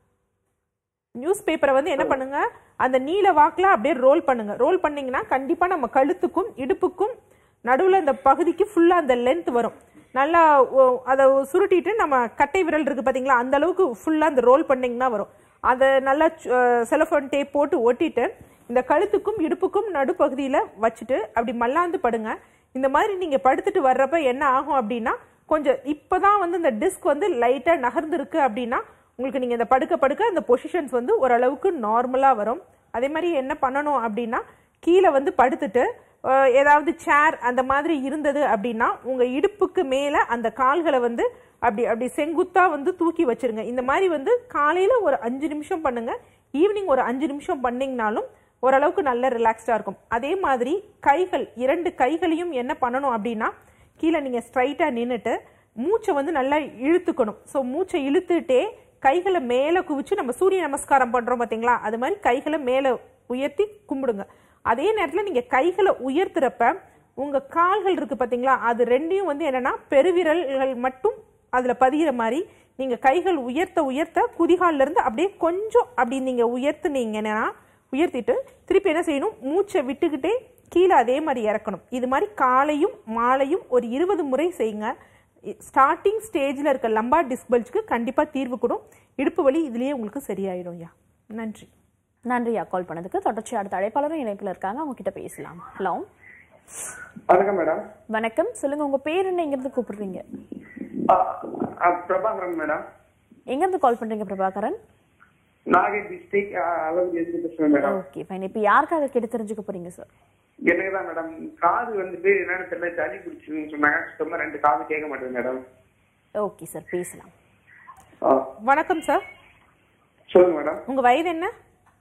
நியூஸ் பேப்பரை வந்து என்ன பண்ணுங்க அந்த நீல வாக்குல அப்படியே ரோல் பண்ணுங்க ரோல் பண்ணீங்கன்னா கண்டிப்பா நம்ம கழுத்துக்கும் இடுப்புக்கும் நடுவுல இந்த பகுதிக்கு ஃபுல்லா அந்த லென்த் வரும் நல்லா ஒ- அதை சுருட்டிட்டு நம்ம கட்டை விரல் இருக்கு பாத்தீங்களா அந்த அளவுக்கு ஃபுல்லா அந்த ரோல் பண்ணீங்கன்னா வரும் அதை நல்லா செலஃபோன் டேப் போட்டு ஒட்டிட்டு இந்த கழுத்துக்கும் இடுப்புக்கும் நடுப்பகுதியில வச்சுட்டு அப்படி மல்லாந்து படுங்க இந்த மாதிரி நீங்க படுத்துட்டு வர்றப்ப என்ன ஆகும் அப்படின்னா கொஞ்சம் இப்பதான் வந்து இந்த டிஸ்க் வந்து லைட்டா நகர்ந்துருக்கு அப்படின்னா உங்களுக்கு நீங்க இந்த படுக்க படுக்க அந்த பொசிஷன்ஸ் வந்து ஓரளவுக்கு நார்மலா வரும் அதே மாதிரி என்ன பண்ணணும் அப்படின்னா கீழே வந்து படுத்துட்டு அஹ், ஏதாவது சேர் அந்த மாதிரி இருந்தது அப்படின்னா உங்க இடுப்புக்கு மேல அந்த கால்களை வந்து அப்படி அப்படி செங்குத்தா வந்து தூக்கி வச்சிருங்க இந்த மாதிரி வந்து காலையில ஒரு அஞ்சு நிமிஷம் பண்ணுங்க ஈவினிங் ஒரு அஞ்சு நிமிஷம் பண்ணீங்கனாலும் ஓரளவுக்கு நல்ல ரிலாக்ஸ்டா இருக்கும் அதே மாதிரி கைகள் இரண்டு கைகளையும் என்ன பண்ணணும் அப்படின்னா கீழே நீங்க ஸ்ட்ரைட்டா நின்னுட்டு மூச்சை வந்து நல்லா இழுத்துக்கணும் ஸோ மூச்சை இழுத்துட்டே கைகளை மேலே குவிச்சு நம்ம சூரிய நமஸ்காரம் பண்றோம் பாத்தீங்களா அது மாதிரி கைகளை மேலே உயர்த்தி கும்பிடுங்க அதே நேரத்தில் நீங்க கைகளை உயர்த்துறப்ப உங்க கால்கள் இருக்கு பாத்தீங்களா அது ரெண்டையும் வந்து என்னன்னா பெருவிரல்கள் மட்டும் அதுல பதிகிற மாதிரி நீங்க கைகள் உயர்த்த உயர்த்த குதிகால்ல இருந்து அப்படியே கொஞ்சம் அப்படி நீங்க உயர்த்துனீங்கன்னா உயர்த்திட்டு திருப்பி என்ன செய்யணும் மூச்சை விட்டுக்கிட்டே கீழே அதே மாதிரி இறக்கணும் இது மாதிரி காலையும் மாலையும் ஒரு இருபது முறை செய்யுங்க ஸ்டார்டிங் ஸ்டேஜில் இருக்க லம்பா டிஸ்பல்ஜ்க்கு கண்டிப்பாக தீர்வு கூடும் இடுப்பு வலி இதுலயே உங்களுக்கு சரியாயிடும் ஐயா நன்றி
நன்றியா கால் பண்ணதுக்கு தொடர்ச்சி அடுத்த அழைப்பாளரும் இணைப்புல இருக்காங்க அவங்க கிட்ட பேசலாம் ஹலோ
வணக்கம் மேடம்
வணக்கம் சொல்லுங்க உங்க பேர் என்ன எங்க இருந்து கூப்பிடுறீங்க
பிரபாகரன் மேடம்
எங்க இருந்து கால் பண்றீங்க பிரபாகரன்
நாகை டிஸ்ட்ரிக்ட் அளவு இருந்து பேசுறேன் மேடம்
ஓகே ஃபைன் இப்போ யாருக்காக கேட்டு தெரிஞ்சுக்க போறீங்க சார்
எனக்கு தான் மேடம் காது வந்துட்டு என்னன்னு தெரியல சளி பிடிச்சுன்னு சொன்னாங்க சுத்தமா ரெண்டு காது கேட்க மாட்டேங்குது மேடம்
ஓகே சார் பேசலாம்
ஆ,
வணக்கம் சார்
சொல்லுங்க மேடம்
உங்க வயது என்ன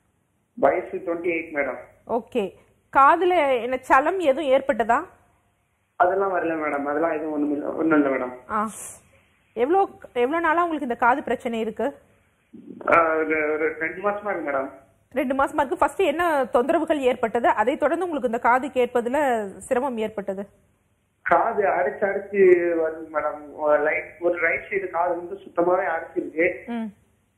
வயசு டுவெண்ட்டி எயிட் மேடம்
ஓகே காதுல என்ன சலம் எதுவும் ஏற்பட்டதா
அதெல்லாம் வரல மேடம் அதெல்லாம் எதுவும் ஒண்ணும் இல்லை ஒன்றும் இல்லை மேடம்
ஆ எவ்வளோ எவ்வளோ நாளா உங்களுக்கு இந்த காது பிரச்சனை இருக்கு
ஆ, ஒரு ஒரு ரெண்டு மாசமா இருக்கு மேடம்
ரெண்டு மாசமா இருக்கு ஃபர்ஸ்ட் என்ன தொந்தரவுகள் ஏற்பட்டது அதை தொடர்ந்து உங்களுக்கு இந்த காது கேட்பதுல சிரமம் ஏற்பட்டது
காது அடைச்சு அடைச்சு வருது மேடம் லைட் ஒரு ரைட் சைடு காது வந்து சுத்தமாவே அடைச்சிருக்கு
ம்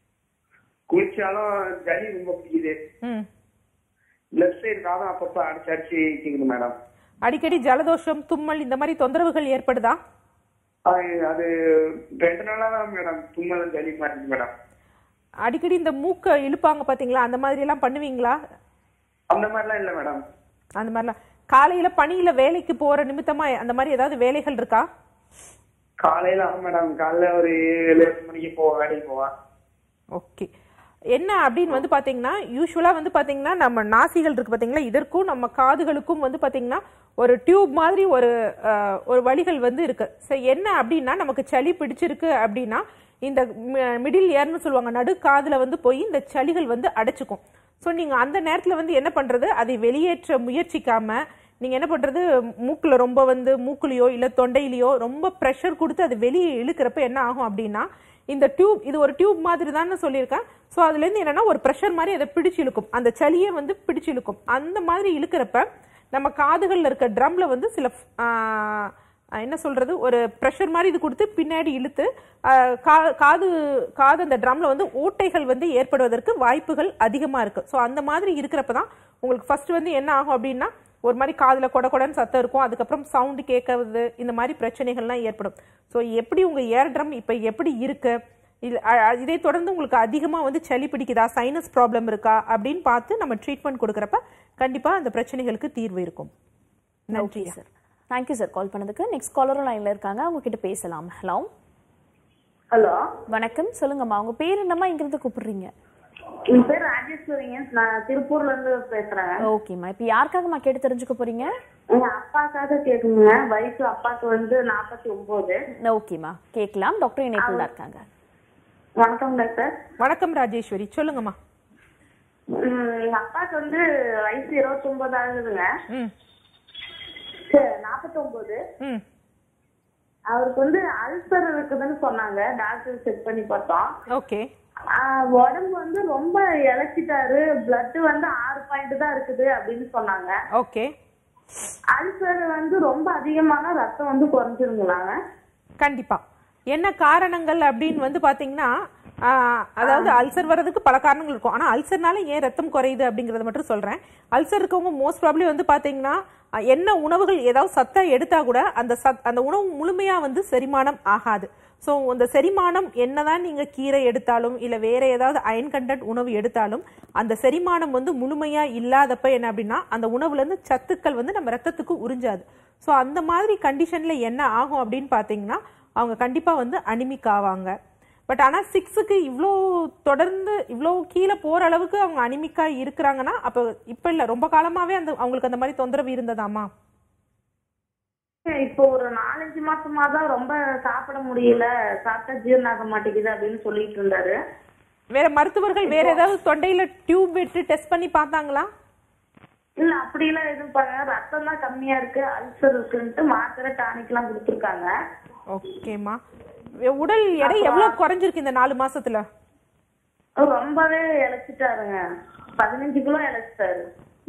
குளிச்சாலும் சளி ரொம்ப பிடிக்குது
ம்
லெஃப்ட் சைடு காதும் அப்பப்போ அடைச்சு அடைச்சு கேக்குது மேடம்
அடிக்கடி ஜலதோஷம் தும்மல் இந்த மாதிரி தொந்தரவுகள் ஏற்படுதா
அது அது ரெண்டு நாளா தான் மேடம் தும்மல் சளி மாதிரி மேடம்
அடிக்கடி இந்த மூக்க இழுப்பாங்க பாத்தீங்களா அந்த மாதிரி எல்லாம் பண்ணுவீங்களா
அந்த மாதிரிலாம் இல்ல மேடம்
அந்த மாதிரிலாம் காலையில பணியில வேலைக்கு போற நிமித்தமா அந்த மாதிரி ஏதாவது வேலைகள் இருக்கா
காலையில ஆகும் மேடம் காலையில ஒரு ஏழு எட்டு மணிக்கு போவேன் வேலைக்கு போவேன்
ஓகே என்ன அப்படின்னு வந்து பாத்தீங்கன்னா யூஸ்வலா வந்து பாத்தீங்கன்னா நம்ம நாசிகள் இருக்கு பாத்தீங்களா இதற்கும் நம்ம காதுகளுக்கும் வந்து பாத்தீங்கன்னா ஒரு டியூப் மாதிரி ஒரு அஹ், ஒரு வழிகள் வந்து இருக்கு சரி என்ன அப்படின்னா நமக்கு சளி பிடிச்சிருக்கு அப்படின்னா இந்த மிடில் இயர்னு சொல்லுவாங்க நடு காதுல வந்து போய் இந்த சளிகள் வந்து அடைச்சுக்கும் ஸோ நீங்க அந்த நேரத்துல வந்து என்ன பண்றது அதை வெளியேற்ற முயற்சிக்காம நீங்க என்ன பண்றது மூக்குல ரொம்ப வந்து மூக்குலயோ இல்ல தொண்டையிலயோ ரொம்ப ப்ரெஷர் கொடுத்து அது வெளியே இழுக்கிறப்ப என்ன ஆகும் அப்படின்னா இந்த டியூப் இது ஒரு டியூப் மாதிரி தான் சொல்லியிருக்கேன் ஸோ அதுல இருந்து என்னன்னா ஒரு ப்ரெஷர் மாதிரி அதை பிடிச்சு இழுக்கும் அந்த சளியை வந்து பிடிச்சு இழுக்கும் அந்த மாதிரி இழுக்கிறப்ப நம்ம காதுகள்ல இருக்க ட்ரம்ல வந்து சில ஆஹ், என்ன சொல்றது ஒரு ப்ரெஷர் மாதிரி இது கொடுத்து பின்னாடி இழுத்து ஆஹ், கா- காது காது அந்த ட்ரம்ல வந்து ஓட்டைகள் வந்து ஏற்படுவதற்கு வாய்ப்புகள் அதிகமா இருக்கு ஸோ அந்த மாதிரி இருக்கிறப்ப தான் உங்களுக்கு ஃபர்ஸ்ட் வந்து என்ன ஆகும் அப்படின்னா ஒரு மாதிரி காதுல கொட கொடன்னு சத்தம் இருக்கும் அதுக்கப்புறம் சவுண்டு கேட்கறது இந்த மாதிரி பிரச்சனைகள்லாம் ஏற்படும் ஸோ எப்படி உங்க ஏர் ட்ரம் இப்போ எப்படி இருக்கு இல்ல அ- அ- இதை தொடர்ந்து உங்களுக்கு அதிகமா வந்து சளி பிடிக்குதா சைனஸ் ப்ராப்ளம் இருக்கா அப்படின்னு பார்த்து நம்ம ட்ரீட்மெண்ட் கொடுக்குறப்ப கண்டிப்பா அந்த பிரச்சனைகளுக்கு தீர்வு இருக்கும் நன்றி
okay sir thank you sir call பண்ணதுக்கு நெக்ஸ்ட் காலரும் லைன்ல இருக்காங்க அவங்க கிட்ட பேசலாம் ஹலோ
ஹலோ
வணக்கம் சொல்லுங்கம்மா உங்க பேர் என்னம்மா இங்க இருந்து கூப்பிடுறீங்க
என் பேர் ராஜேஸ்வரிங்க நான் திருப்பூர்ல இருந்து பேசுறேன்
ஓகேம்மா இப்போ யாருக்காகம்மா கேட்டு தெரிஞ்சுக்க போறீங்க
எங்க அப்பாக்காக கேக்குங்க வயசு அப்பாக்கு வந்து நாற்பத்தி ஒன்பது
ஓகேம்மா கேட்கலாம் டாக்டர் இணைப்பில் தான் இருக்காங்க
வணக்கம் டாக்டர்
வணக்கம் ராஜேஸ்வரி சொல்லுங்கம்மா
உம், எங்க அப்பாக்கு வந்து வயசு இருபத்தி ஒன்பது ஆகுதுங்க
ம்
நாற்பத்தி ஒன்பது
ம்
அவருக்கு வந்து அல்சர் இருக்குதுன்னு சொன்னாங்க டாக்டர் செக் பண்ணி பார்த்தோம்
ஓகே
ஆஹ் உடம்பு வந்து ரொம்ப இழைச்சிட்டாரு பிளட் வந்து ஆறு பாயிண்ட் தான் இருக்குது அப்படின்னு சொன்னாங்க
ஓகே
அல்சர் வந்து ரொம்ப அதிகமான ரத்தம் வந்து குறைஞ்சிருங்களாங்க
கண்டிப்பா என்ன காரணங்கள் அப்படின்னு வந்து பாத்தீங்கன்னா ஆஹ், அதாவது அல்சர் வர்றதுக்கு பல காரணங்கள் இருக்கும் ஆனா அல்சர்னால ஏன் ரத்தம் குறையுது அப்படிங்கறத மட்டும் சொல்றேன் அல்சர் இருக்கவங்க மோஸ்ட் ப்ராப்ளி வந்து பாத்தீங்கன்னா அஹ், என்ன உணவுகள் ஏதாவது சத்தா எடுத்தா கூட அந்த சத் அந்த உணவு முழுமையா வந்து செரிமானம் ஆகாது ஸோ அந்த செரிமானம் என்னதான் நீங்க கீரை எடுத்தாலும் இல்ல வேற ஏதாவது அயன் கண்டென்ட் உணவு எடுத்தாலும் அந்த செரிமானம் வந்து முழுமையா இல்லாதப்ப என்ன அப்படின்னா அந்த உணவுல இருந்து சத்துக்கள் வந்து நம்ம ரத்தத்துக்கு உறிஞ்சாது ஸோ அந்த மாதிரி கண்டிஷன்ல என்ன ஆகும் அப்படின்னு பாத்தீங்கன்னா அவங்க கண்டிப்பா வந்து அனிமிக் ஆவாங்க பட் ஆனா சிக்ஸுக்கு இவ்வளோ தொடர்ந்து இவ்வளோ கீழே போற அளவுக்கு அவங்க அனிமிக்கா இருக்கிறாங்கன்னா அப்போ இப்ப இல்ல ரொம்ப காலமாவே அந்த அவங்களுக்கு அந்த மாதிரி தொந்தரவு இருந்ததாமா
இப்போ ஒரு நாலஞ்சு மாசமா தான் ரொம்ப சாப்பிட முடியல சாப்பிட்டா ஜீரணம் ஆக மாட்டேங்குது அப்படின்னு சொல்லிட்டு இருந்தாரு
வேற மருத்துவர்கள் வேற ஏதாவது தொண்டையில டியூப் விட்டு டெஸ்ட் பண்ணி பார்த்தாங்களா
இல்ல அப்படிலாம் எதுவும் பண்ணல ரத்தம் தான் கம்மியா இருக்கு அல்சர் இருக்குன்ட்டு மாத்திரை டானிக் எல்லாம் கொடுத்துருக்காங்க
ஓகேம்மா உடல் எடை எவ்வளவு குறைஞ்சிருக்கு இந்த நாலு மாசத்துல
ரொம்பவே இழைச்சிட்டாருங்க பதினஞ்சு கிலோ இழைச்சிட்டாரு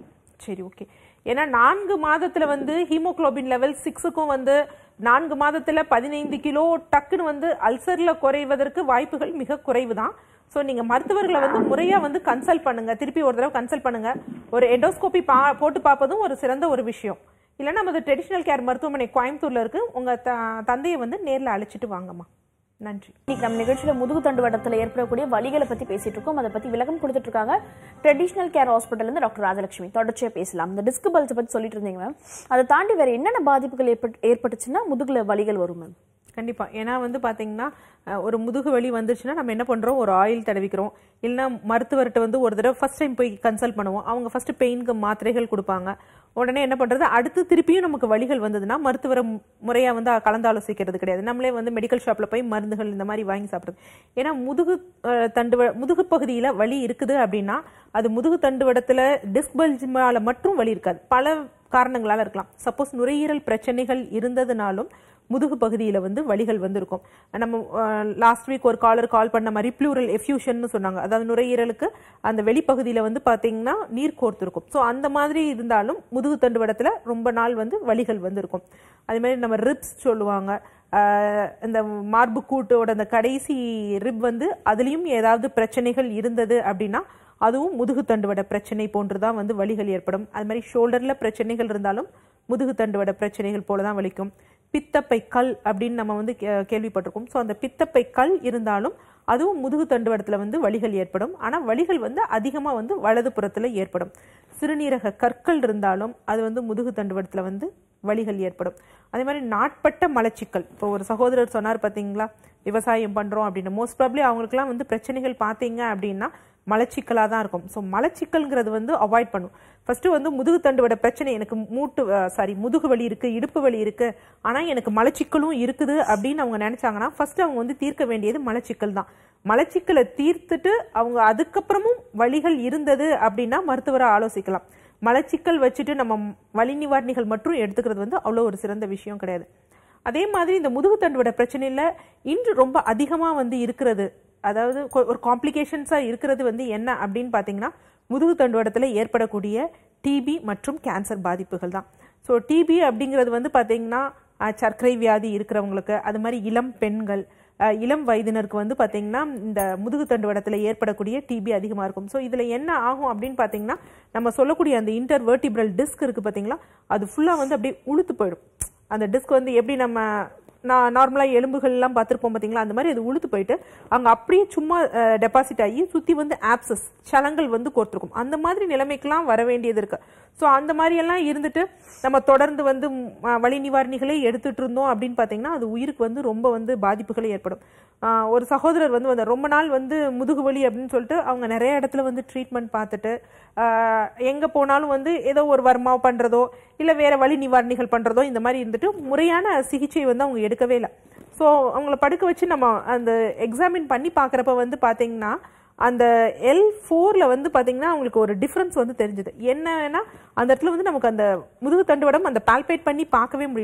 சரி ஓகே ஏன்னா நான்கு மாதத்துல வந்து ஹீமோகுளோபின் லெவல் சிக்ஸுக்கும் வந்து நான்கு மாதத்துல பதினைந்து கிலோ டக்குன்னு வந்து அல்சர்ல குறைவதற்கு வாய்ப்புகள் மிக குறைவு தான் ஸோ நீங்க மருத்துவர்களை வந்து முறையா வந்து கன்சல்ட் பண்ணுங்க திருப்பி ஒரு தடவை கன்சல்ட் பண்ணுங்க ஒரு எண்டோஸ்கோபி பா போட்டு பார்ப்பதும் ஒரு சிறந்த ஒரு விஷயம் இல்லைன்னா நமது ட்ரெடிஷ்னல் கேர் மருத்துவமனை கோயம்புத்தூர்ல இருக்கு உங்க த தந்தையை வந்து நேர்ல அழைச்சிட்டு வாங்கம்மா நன்றி
இன்னைக்கு நம்ம நிகழ்ச்சியில முதுகு தண்டுவடத்துல ஏற்படக்கூடிய வலிகளை பத்தி பேசிட்டு இருக்கோம் அதை பத்தி விளக்கம் கொடுத்துட்டு இருக்காங்க ட்ரெடிஷனல் கேர் ஹாஸ்பிட்டல் இருந்து டாக்டர் ராஜலட்சுமி தொடர்ச்சியா பேசலாம் இந்த டிஸ்க் பல்ஸ் பத்தி சொல்லிட்டு இருந்தீங்க மேம் அதை தாண்டி வேற என்னென்ன பாதிப்புகள் ஏற்பட்டு ஏற்பட்டுச்சுன்னா முதுகுல வலிகள் வரும் மேம்
கண்டிப்பா ஏன்னா வந்து பாத்தீங்கன்னா அஹ், ஒரு முதுகு வலி வந்துருச்சுன்னா நம்ம என்ன பண்றோம் ஒரு ஆயில் தடவிக்கிறோம் இல்லைன்னா மருத்துவர்கிட்ட வந்து ஒரு தடவை ஃபர்ஸ்ட் டைம் போய் கன்சல்ட் பண்ணுவோம் அவங்க ஃபர்ஸ்ட் பெயினுக்கு மாத்திரைகள் கொடுப்பாங்க உடனே என்ன பண்றது அடுத்து திருப்பியும் நமக்கு வலிகள் வந்ததுன்னா மருத்துவரை மு- முறையா வந்து கலந்து ஆலோசிக்கிறது கிடையாது நம்மளே வந்து மெடிக்கல் ஷாப்ல போய் மருந்துகள் இந்த மாதிரி வாங்கி சாப்பிடுறது ஏன்னா முதுகு அஹ், தண்டுவ முதுகு பகுதியில வலி இருக்குது அப்படின்னா அது முதுகு தண்டுவடத்துல டிஸ்க் பல்ஜ்மால மட்டும் வலி இருக்காது பல காரணங்களால இருக்கலாம் சப்போஸ் நுரையீரல் பிரச்சனைகள் இருந்ததுனாலும் முதுகு பகுதியில வந்து வலிகள் வந்திருக்கும் நம்ம லாஸ்ட் வீக் ஒரு காலர் கால் பண்ண மாதிரி ப்ளூரல் எஃப்யூஷன் சொன்னாங்க அதாவது நுரையீரலுக்கு அந்த வெளிப்பகுதியில வந்து பாத்தீங்கன்னா நீர் கோர்த்திருக்கும் ஸோ அந்த மாதிரி இருந்தாலும் முதுகு தண்டுவடத்துல ரொம்ப நாள் வந்து வலிகள் வந்திருக்கும் அதே மாதிரி நம்ம ரிப்ஸ் சொல்லுவாங்க ஆஹ் இந்த மார்பு கூட்டோட அந்த கடைசி ரிப் வந்து அதுலயும் ஏதாவது பிரச்சனைகள் இருந்தது அப்படின்னா அதுவும் முதுகு தண்டுவட பிரச்சனை போன்றுதான் வந்து வலிகள் ஏற்படும் அது மாதிரி ஷோல்டர்ல பிரச்சனைகள் இருந்தாலும் முதுகு தண்டுவட பிரச்சனைகள் போல தான் வலிக்கும் பித்தப்பை கல் அப்படின்னு நம்ம வந்து கே- கேள்விப்பட்டிருக்கோம் ஸோ அந்த பித்தப்பை கல் இருந்தாலும் அதுவும் முதுகு தண்டுவடத்துல வந்து வலிகள் ஏற்படும் ஆனா வலிகள் வந்து அதிகமா வந்து வலது புறத்துல ஏற்படும் சிறுநீரக கற்கள் இருந்தாலும் அது வந்து முதுகு தண்டுவடத்துல வந்து வலிகள் ஏற்படும் அதே மாதிரி நாட்பட்ட மலச்சிக்கல் இப்போ ஒரு சகோதரர் சொன்னார் பாத்தீங்களா விவசாயம் பண்றோம் அப்படின்னு மோஸ்ட் ப்ராப்ளி அவங்களுக்குலாம் வந்து பிரச்சனைகள் பார்த்தீங்க அப்படின்னா மலச்சிக்கலாக தான் இருக்கும் ஸோ மலச்சிக்கல்ங்கிறது வந்து அவாய்ட் பண்ணும் ஃபர்ஸ்ட் வந்து முதுகு தண்டுவட பிரச்சனை எனக்கு மூட்டு சாரி முதுகு வலி இருக்கு இடுப்பு வலி இருக்கு ஆனா எனக்கு மலச்சிக்கலும் இருக்குது அப்படின்னு அவங்க நினைச்சாங்கன்னா ஃபர்ஸ்ட் அவங்க வந்து தீர்க்க வேண்டியது மலச்சிக்கல் தான் மலச்சிக்கலை தீர்த்துட்டு அவங்க அதுக்கப்புறமும் வலிகள் இருந்தது அப்படின்னா மருத்துவரை ஆலோசிக்கலாம் மலச்சிக்கல் வச்சுட்டு நம்ம வலி நிவாரணிகள் மட்டும் எடுத்துக்கிறது வந்து அவ்வளோ ஒரு சிறந்த விஷயம் கிடையாது அதே மாதிரி இந்த முதுகு தண்டுவட பிரச்சனையில இன்று ரொம்ப அதிகமா வந்து இருக்கிறது அதாவது கொ- ஒரு காம்ப்ளிகேஷன்ஸா இருக்கிறது வந்து என்ன அப்படின்னு பாத்தீங்கன்னா முதுகு தண்டுவடத்துல ஏற்படக்கூடிய டிபி மற்றும் கேன்சர் பாதிப்புகள் தான் ஸோ டிபி அப்படிங்கிறது வந்து பாத்தீங்கன்னா அஹ், சர்க்கரை வியாதி இருக்கிறவங்களுக்கு அது மாதிரி இளம் பெண்கள் அஹ், இளம் வயதினருக்கு வந்து பாத்தீங்கன்னா இந்த முதுகு தண்டுவடத்துல ஏற்படக்கூடிய டிபி அதிகமா இருக்கும் ஸோ இதுல என்ன ஆகும் அப்படின்னு பாத்தீங்கன்னா நம்ம சொல்லக்கூடிய அந்த இன்டர் வெர்டிபிரல் டிஸ்க் இருக்கு பாத்தீங்களா அது ஃபுல்லா வந்து அப்படியே உளுத்து போயிடும் அந்த டிஸ்க் வந்து எப்படி நம்ம நான் நார்மலாக எலும்புகள்லாம் பார்த்துருப்போம் பார்த்தீங்களா அந்த மாதிரி அது உளுத்து போயிட்டு அங்கே அப்படியே சும்மா டெபாசிட் ஆகி சுற்றி வந்து ஆப்சஸ் சலங்கள் வந்து கோர்த்துருக்கும் அந்த மாதிரி நிலைமைக்கெல்லாம் வர வேண்டியது இருக்கு ஸோ அந்த மாதிரி எல்லாம் இருந்துட்டு நம்ம தொடர்ந்து வந்து ம், அஹ், வலி நிவாரணிகளே எடுத்துட்டு இருந்தோம் அப்படின்னு பார்த்தீங்கன்னா அது உயிருக்கு வந்து ரொம்ப வந்து பாதிப்புகள் ஏற்படும் ஆஹ், ஒரு சகோதரர் வந்து வந்தார். ரொம்ப நாள் வந்து முதுகு வலி அப்படின்னு சொல்லிட்டு அவங்க நிறைய இடத்துல வந்து ட்ரீட்மெண்ட் பார்த்துட்டு ஆஹ், எங்க போனாலும் வந்து ஏதோ ஒரு வர்மா பண்றதோ இல்ல வேற வலி நிவாரணிகள் பண்றதோ இந்த மாதிரி இருந்துட்டு முறையான சிகிச்சை வந்து அவங்க எடுக்கவே இல்லை ஸோ அவங்கள படுக்க வச்சு நம்ம அந்த எக்ஸாமின் பண்ணி பார்க்குறப்ப வந்து பார்த்தீங்கன்னா அந்த எல் ஃபோர்ல வந்து பாத்தீங்கன்னா அவங்களுக்கு ஒரு டிஃபரன்ஸ் வந்து தெரிஞ்சது என்னன்னா அந்த இடத்துல வந்து நமக்கு அந்த முதுகு தண்டுவடம் அந்த பால்பேட் பண்ணி பார்க்கவே முடியல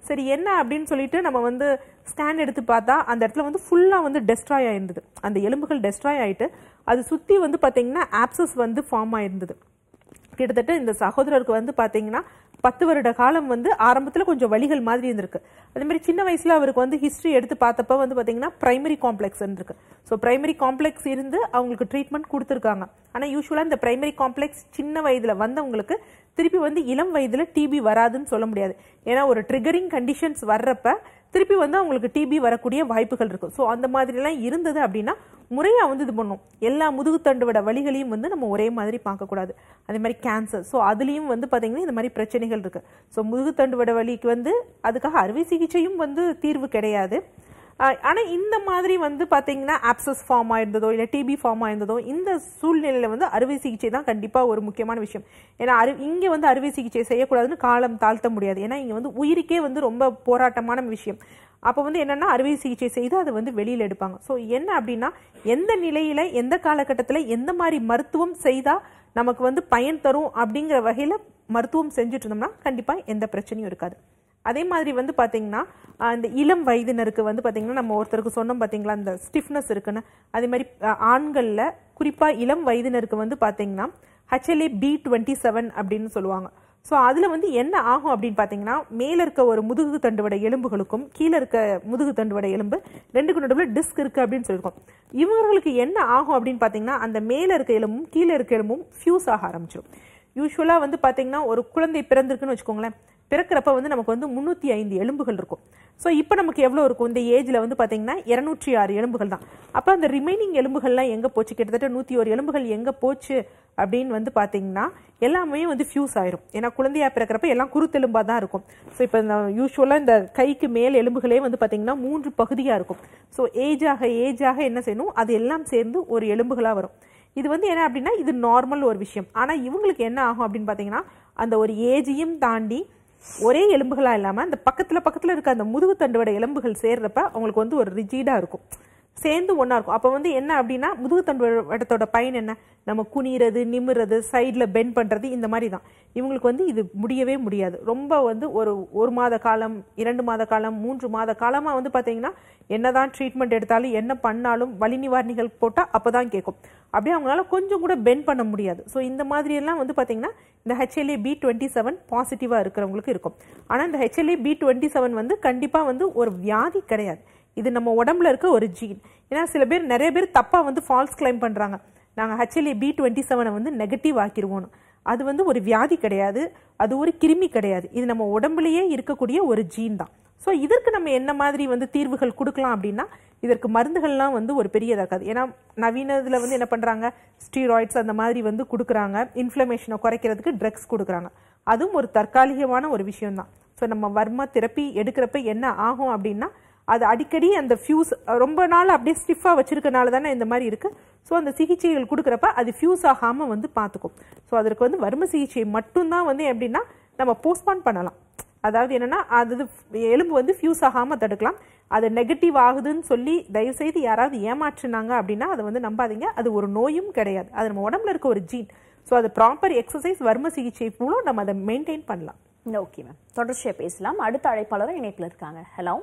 சரி என்ன அப்படின்னு சொல்லிட்டு நம்ம வந்து ஸ்கேன் எடுத்து பார்த்தா அந்த இடத்துல வந்து ஃபுல்லாக வந்து டெஸ்ட்ராய் ஆயிருந்தது அந்த எலும்புகள் டெஸ்ட்ராய் ஆயிட்டு அது சுற்றி வந்து பார்த்தீங்கன்னா ஆப்சஸ் வந்து ஃபார்ம் ஆயிருந்தது கிட்டத்தட்ட இந்த சகோதரருக்கு வந்து பாத்தீங்கன்னா பத்து வருட காலம் வந்து ஆரம்பத்துல கொஞ்சம் வலிகள் மாதிரி இருந்திருக்கு அதே மாதிரி சின்ன வயசுல அவருக்கு வந்து ஹிஸ்டரி எடுத்து பார்த்தப்ப வந்து பாத்தீங்கன்னா பிரைமரி காம்ப்ளெக்ஸ் இருந்திருக்கு ஸோ பிரைமரி காம்ப்ளெக்ஸ் இருந்து அவங்களுக்கு ட்ரீட்மெண்ட் கொடுத்துருக்காங்க ஆனா யூஸ்வலா இந்த பிரைமரி காம்ப்ளெக்ஸ் சின்ன வயதுல வந்தவங்களுக்கு திருப்பி வந்து இளம் வயதுல டிபி வராதுன்னு சொல்ல முடியாது ஏன்னா ஒரு ட்ரிகரிங் கண்டிஷன்ஸ் வர்றப்ப திருப்பி வந்து அவங்களுக்கு டிபி வரக்கூடிய வாய்ப்புகள் இருக்கும் ஸோ அந்த மாதிரிலாம் இருந்தது அப்படின்னா முறையாக வந்து இது பண்ணும் எல்லா முதுகுத்தண்டுவட வலிகளையும் வந்து நம்ம ஒரே மாதிரி பார்க்கக்கூடாது அதே மாதிரி கேன்சர் ஸோ அதுலேயும் வந்து பார்த்தீங்கன்னா இந்த மாதிரி பிரச்சனைகள் இருக்கு ஸோ முதுகுத்தண்டுவட வலிக்கு வந்து அதுக்காக அறுவை சிகிச்சையும் வந்து தீர்வு கிடையாது ஆஹ் ஆனா இந்த மாதிரி வந்து பாத்தீங்கன்னா ஆப்சஸ் ஃபார்ம் ஆயிருந்ததோ இல்ல டிபி ஃபார்ம் ஆயிருந்ததோ இந்த சூழ்நிலையில வந்து அறுவை சிகிச்சை தான் கண்டிப்பா ஒரு முக்கியமான விஷயம் ஏன்னா அரு இங்க வந்து அறுவை சிகிச்சை செய்யக்கூடாதுன்னு காலம் தாழ்த்த முடியாது ஏன்னா இங்க வந்து உயிருக்கே வந்து ரொம்ப போராட்டமான விஷயம் அப்போ வந்து என்னன்னா அறுவை சிகிச்சை செய்து அதை வந்து வெளியில எடுப்பாங்க ஸோ என்ன அப்படின்னா எந்த நிலையில எந்த காலகட்டத்தில் எந்த மாதிரி மருத்துவம் செய்தா நமக்கு வந்து பயன் தரும் அப்படிங்கிற வகையில மருத்துவம் செஞ்சுட்டு இருந்தோம்னா கண்டிப்பா எந்த பிரச்சனையும் இருக்காது அதே மாதிரி வந்து பாத்தீங்கன்னா ஆஹ் இந்த இளம் வயதினருக்கு வந்து பாத்தீங்கன்னா நம்ம ஒருத்தருக்கு சொன்னோம் பாத்தீங்களா இந்த ஸ்டிஃப்னஸ் இருக்குன்னு அதே மாதிரி ஆஹ் ஆண்கள்ல குறிப்பா இளம் வயதினருக்கு வந்து பாத்தீங்கன்னா ஹெச்எல்ஏ பி டுவெண்ட்டி செவன் அப்படின்னு சொல்லுவாங்க ஸோ அதுல வந்து என்ன ஆகும் அப்படின்னு பாத்தீங்கன்னா மேல இருக்க ஒரு முதுகு தண்டுவட எலும்புகளுக்கும் கீழே இருக்க முதுகு தண்டுவட எலும்பு ரெண்டுக்கு நடுவில் டிஸ்க் இருக்கு அப்படின்னு சொல்லியிருக்கோம் இவங்களுக்கு என்ன ஆகும் அப்படின்னு பாத்தீங்கன்னா அந்த மேல இருக்க எலும்பும் கீழே இருக்க எலும்பும் ஃபியூஸ் ஆக ஆரம்பிச்சிடும் யூஸ்வலா வந்து பாத்தீங்கன்னா ஒரு குழந்தை பிறந்திருக்குன்னு வச்சுக்கோங்களேன் பிறக்கிறப்ப வந்து நமக்கு வந்து முந்நூற்றி ஐந்து எலும்புகள் இருக்கும் ஸோ இப்போ நமக்கு எவ்வளோ இருக்கும் இந்த ஏஜில் வந்து பார்த்தீங்கன்னா இரநூற்றி ஆறு எலும்புகள் தான் அப்போ அந்த ரிமைனிங் எலும்புகள்லாம் எங்கே போச்சு கிட்டத்தட்ட நூற்றி ஒரு எலும்புகள் எங்கே போச்சு அப்படின்னு வந்து பார்த்தீங்கன்னா எல்லாமே வந்து ஃபியூஸ் ஆயிரும் ஏன்னா குழந்தையா பிறக்கிறப்ப எல்லாம் குருத்தெலும்பாக தான் இருக்கும் ஸோ இப்போ இந்த யூஸ்வலாக இந்த கைக்கு மேல் எலும்புகளே வந்து பார்த்தீங்கன்னா மூன்று பகுதியாக இருக்கும் ஸோ ஏஜாக ஏஜாக என்ன செய்யணும் அது எல்லாம் சேர்ந்து ஒரு எலும்புகளாக வரும் இது வந்து என்ன அப்படின்னா இது நார்மல் ஒரு விஷயம் ஆனா இவங்களுக்கு என்ன ஆகும் அப்படின்னு பாத்தீங்கன்னா அந்த ஒரு ஏஜையும் தாண்டி ஒரே எலும்புகளா இல்லாம அந்த பக்கத்துல பக்கத்துல இருக்க அந்த முதுகு தண்டோட எலும்புகள் சேர்றப்ப அவங்களுக்கு வந்து ஒரு ரிஜிடா இருக்கும் சேர்ந்து ஒண்ணா இருக்கும் அப்ப வந்து என்ன அப்படின்னா முதுகு தண்டுவடத்தோட பயன் என்ன நம்ம குனிறது நிமிறது சைடுல பெண்ட் பண்றது இந்த மாதிரி தான் இவங்களுக்கு வந்து இது முடியவே முடியாது ரொம்ப வந்து ஒரு ஒரு மாத காலம் இரண்டு மாத காலம் மூன்று மாத காலமா வந்து பாத்தீங்கன்னா என்னதான் ட்ரீட்மெண்ட் எடுத்தாலும் என்ன பண்ணாலும் வலி நிவாரணிகள் போட்டா அப்பதான் கேட்கும் அப்படியே அவங்களால கொஞ்சம் கூட பெண்ட் பண்ண முடியாது ஸோ இந்த மாதிரி எல்லாம் வந்து பாத்தீங்கன்னா இந்த ஹெச்எல்ஏ பி டுவெண்ட்டி செவன் பாசிட்டிவா இருக்கிறவங்களுக்கு இருக்கும் ஆனா இந்த ஹெச்எல்ஏ பி டுவெண்ட்டி செவன் வந்து கண்டிப்பா வந்து ஒரு வியாதி கிடையாது இது நம்ம உடம்புல இருக்க ஒரு ஜீன் ஏன்னா சில பேர் நிறைய பேர் தப்பா வந்து ஃபால்ஸ் கிளைம் பண்றாங்க நாங்க ஹெச்எல்ஏ பி டுவெண்ட்டி செவனை வந்து நெகட்டிவ் ஆக்கிருவோம் அது வந்து ஒரு வியாதி கிடையாது அது ஒரு கிருமி கிடையாது இது நம்ம உடம்புலயே இருக்கக்கூடிய ஒரு ஜீன் தான் ஸோ இதற்கு நம்ம என்ன மாதிரி வந்து தீர்வுகள் கொடுக்கலாம் அப்படின்னா இதற்கு மருந்துகள்லாம் வந்து ஒரு பெரியதாக இருக்காது ஏன்னா நவீனத்தில் வந்து என்ன பண்ணுறாங்க ஸ்டீராய்ட்ஸ் அந்த மாதிரி வந்து கொடுக்குறாங்க இன்ஃப்ளமேஷனை குறைக்கிறதுக்கு ட்ரக்ஸ் கொடுக்குறாங்க அதுவும் ஒரு தற்காலிகமான ஒரு விஷயம் தான் ஸோ நம்ம வர்ம தெரப்பி எடுக்கிறப்ப என்ன ஆகும் அப்படின்னா அது அடிக்கடி அந்த ஃபியூஸ் ரொம்ப நாள் அப்படியே ஸ்டிஃபாக வச்சிருக்கனால தானே இந்த மாதிரி இருக்கு ஸோ அந்த சிகிச்சைகள் கொடுக்குறப்ப அது ஃபியூஸ் ஆகாமல் வந்து பார்த்துக்கும் ஸோ அதற்கு வந்து வர்ம சிகிச்சை மட்டும்தான் வந்து எப்படின்னா நம்ம போஸ்ட்பான் பண்ணலாம் அதாவது என்னன்னா அது எலும்பு வந்து ஃபியூஸ் ஆகாம தடுக்கலாம் அது நெகட்டிவ் ஆகுதுன்னு சொல்லி தயவு செய்து யாராவது ஏமாற்றுனாங்க அப்படின்னா அதை வந்து நம்பாதீங்க அது ஒரு நோயும் கிடையாது அது நம்ம உடம்புல இருக்க ஒரு ஜீன் ஸோ அது ப்ராப்பர் எக்ஸசைஸ் வர்ம சிகிச்சை மூலம் நம்ம அதை மெயின்டைன் பண்ணலாம்
ஓகே மேம் தொடர்ச்சியா பேசலாம் அடுத்த அழைப்பாளரும் இணைப்புல இருக்காங்க hello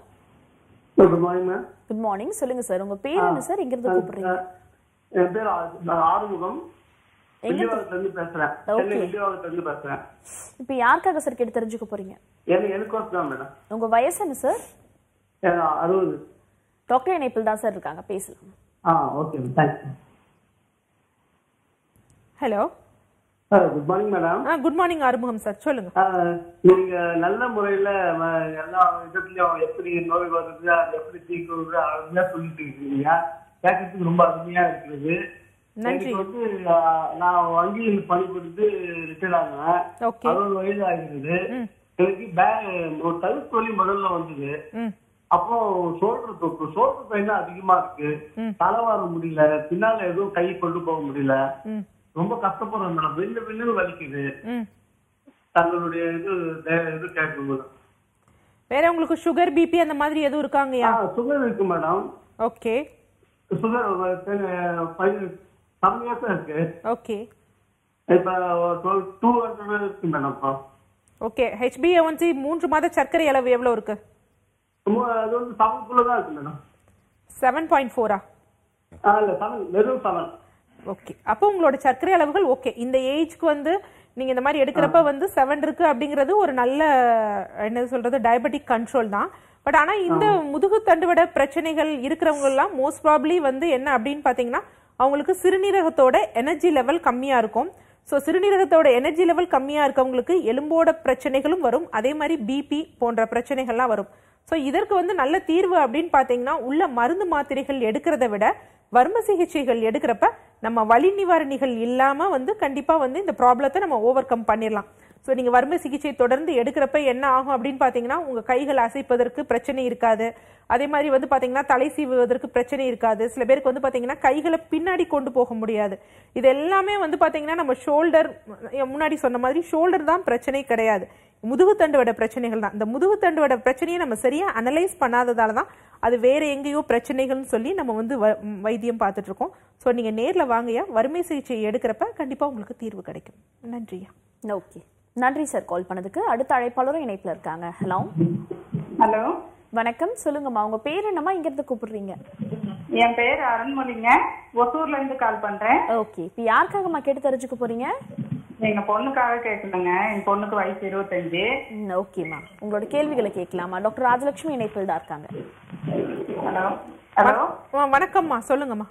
good morning ma'am
good morning சொல்லுங்க சார் உங்க பேர் என்ன சார் எங்க இருந்து கூப்பிடுறீங்க
என் பேர் ஆ- நான் ஆறுமுகம் வில்லிவாக்கத்துல இருந்து பேசுறேன் சென்னை
Okay.
வில்லிவாக்கத்துல இருந்து பேசுறேன்
இப்போ யாருக்காக சார் கேட்டு தெரிஞ்சுக்க போறீங்க
எனக்கு எனக்கு தான் மேடம்
உங்க வயசு என்ன சார்
அறுபது
டாக்டர் இணைப்பில் தான் சார் இருக்காங்க பேசலாம்
ஆ okay thanks
hello
good morning madam
ஆ குட் மார்னிங் ஆறுமுகம் சார் சொல்லுங்க
நீங்க நல்ல முறையில ம- எல்லா விதத்துலயும் எப்படி நோய் வருது அது எப்படி தீர்க்கிறது அருமையா சொல்லிட்டு இருக்கீங்க கேட்கறதுக்கு ரொம்ப அருமையா இருக்குது
நன்றி.
எனக்கு வந்து ஆ, நான் வங்கியில் பணிபுரிந்து ரிட்டையர் ஆனேன்
ஓகே
அறுபது வயது ஆகிறது எனக்கு பே- ஒரு கழுத்து வலி முதல்ல வந்தது
ம்
அப்போ ஷோல்டர் தொக்கு ஷோல்டர் பெயின் அதிகமா இருக்கு
ம்.
தலை வர முடியல பின்னால எதுவும் கை கொண்டு போக முடியல
ம்
ரொம்ப கஷ்டப்படுறேன் மேடம் வில்லு வில்லு வலிக்குது
ம்
தங்களுடைய இது தே- இது கேட்கும்போது
வேற உங்களுக்கு சுகர் பிபி அந்த மாதிரி எதுவும் இருக்காங்கயா
சுகர் இருக்கு மேடம்
ஓகே
சுகர் கம்மியா தான் இருக்கு
ஓகே
இப்ப டூ ஹண்ட்ரட் இருக்கு மேடம் இப்போ
ஓகே ஹெச்பிஏஒன்சி மூன்று மாத சர்க்கரை அளவு எவ்வளோ இருக்கு
சும்மா அது வந்து செவன்குள்ள தான் இருக்கு மேடம்
செவன் பாயிண்ட் ஃபோரா
ஆ இல்ல செவன் வெறும் செவன்
ஓகே அப்போ உங்களோட சர்க்கரை அளவுகள் ஓகே இந்த ஏஜ்க்கு வந்து நீங்க இந்த மாதிரி எடுக்கிறப்ப வந்து செவன் இருக்கு அப்படிங்கிறது ஒரு நல்ல என்ன சொல்றது டயபெட்டிக் கண்ட்ரோல் தான் பட் ஆனா இந்த முதுகு தண்டுவட பிரச்சனைகள் இருக்கிறவங்க எல்லாம் மோஸ்ட் ப்ராப்ளி வந்து என்ன அப்படின்னு பாத்தீங்கன்னா அவங்களுக்கு சிறுநீரகத்தோட எனர்ஜி லெவல் கம்மியா இருக்கும் ஸோ சிறுநீரகத்தோட எனர்ஜி லெவல் கம்மியா இருக்கவங்களுக்கு எலும்போட பிரச்சனைகளும் வரும் அதே மாதிரி பிபி போன்ற பிரச்சனைகள்லாம் வரும் ஸோ இதற்கு வந்து நல்ல தீர்வு அப்படின்னு பார்த்தீங்கன்னா உள்ள மருந்து மாத்திரைகள் எடுக்கிறத விட வர்ம சிகிச்சைகள் எடுக்கிறப்ப நம்ம வலி நிவாரணிகள் இல்லாம வந்து கண்டிப்பா வந்து இந்த ப்ராப்ளத்தை நம்ம ஓவர் கம் பண்ணிடலாம் ஸோ நீங்க வர்ம சிகிச்சை தொடர்ந்து எடுக்கிறப்ப என்ன ஆகும் அப்படின்னு பார்த்தீங்கன்னா உங்க கைகள் அசைப்பதற்கு பிரச்சனை இருக்காது அதே மாதிரி வந்து பார்த்தீங்கன்னா தலை சீவுவதற்கு பிரச்சனை இருக்காது சில பேருக்கு வந்து பார்த்தீங்கன்னா கைகளை பின்னாடி கொண்டு போக முடியாது இது எல்லாமே வந்து பார்த்தீங்கன்னா நம்ம ஷோல்டர் முன்னாடி சொன்ன மாதிரி ஷோல்டர் தான் பிரச்சனை கிடையாது முதுகு தண்டுவட பிரச்சனைகள் தான் இந்த முதுகு தண்டுவட பிரச்சனையை நம்ம சரியா அனலைஸ் பண்ணாததால தான் அது வேற எங்கேயோ பிரச்சனைகள்னு சொல்லி நம்ம வந்து வ- ம், வைத்தியம் பார்த்துட்டு இருக்கோம் ஸோ நீங்க நேர்ல வாங்கயா வறுமை சிகிச்சை எடுக்கிறப்ப கண்டிப்பா உங்களுக்கு தீர்வு கிடைக்கும் நன்றியா
ஓகே நன்றி சார் கால் பண்ணதுக்கு அடுத்த அழைப்பாளரும் இணைப்புல இருக்காங்க ஹலோ
ஹலோ
வணக்கம் சொல்லுங்கம்மா உங்க பேர் என்னம்மா இங்க இருந்து கூப்பிடுறீங்க
என் பேர் அருண்மொழிங்க ஒசூர்ல இருந்து கால் பண்றேன்
ஓகே இப்போ யாருக்காகம்மா கேட்டு தெரிஞ்சுக்க போறீங்க
எங்க பொண்ணுக்காக கேட்கணுங்க என் பொண்ணுக்கு வயசு இருபத்தஞ்சு
ம், ஓகேம்மா உங்களோட கேள்விகளை கேட்கலாமா டாக்டர் ராஜலட்சுமி இணைப்பில் தான் இருக்காங்க
ஹலோ ஹலோ
ஆ, வணக்கம்மா சொல்லுங்கம்மா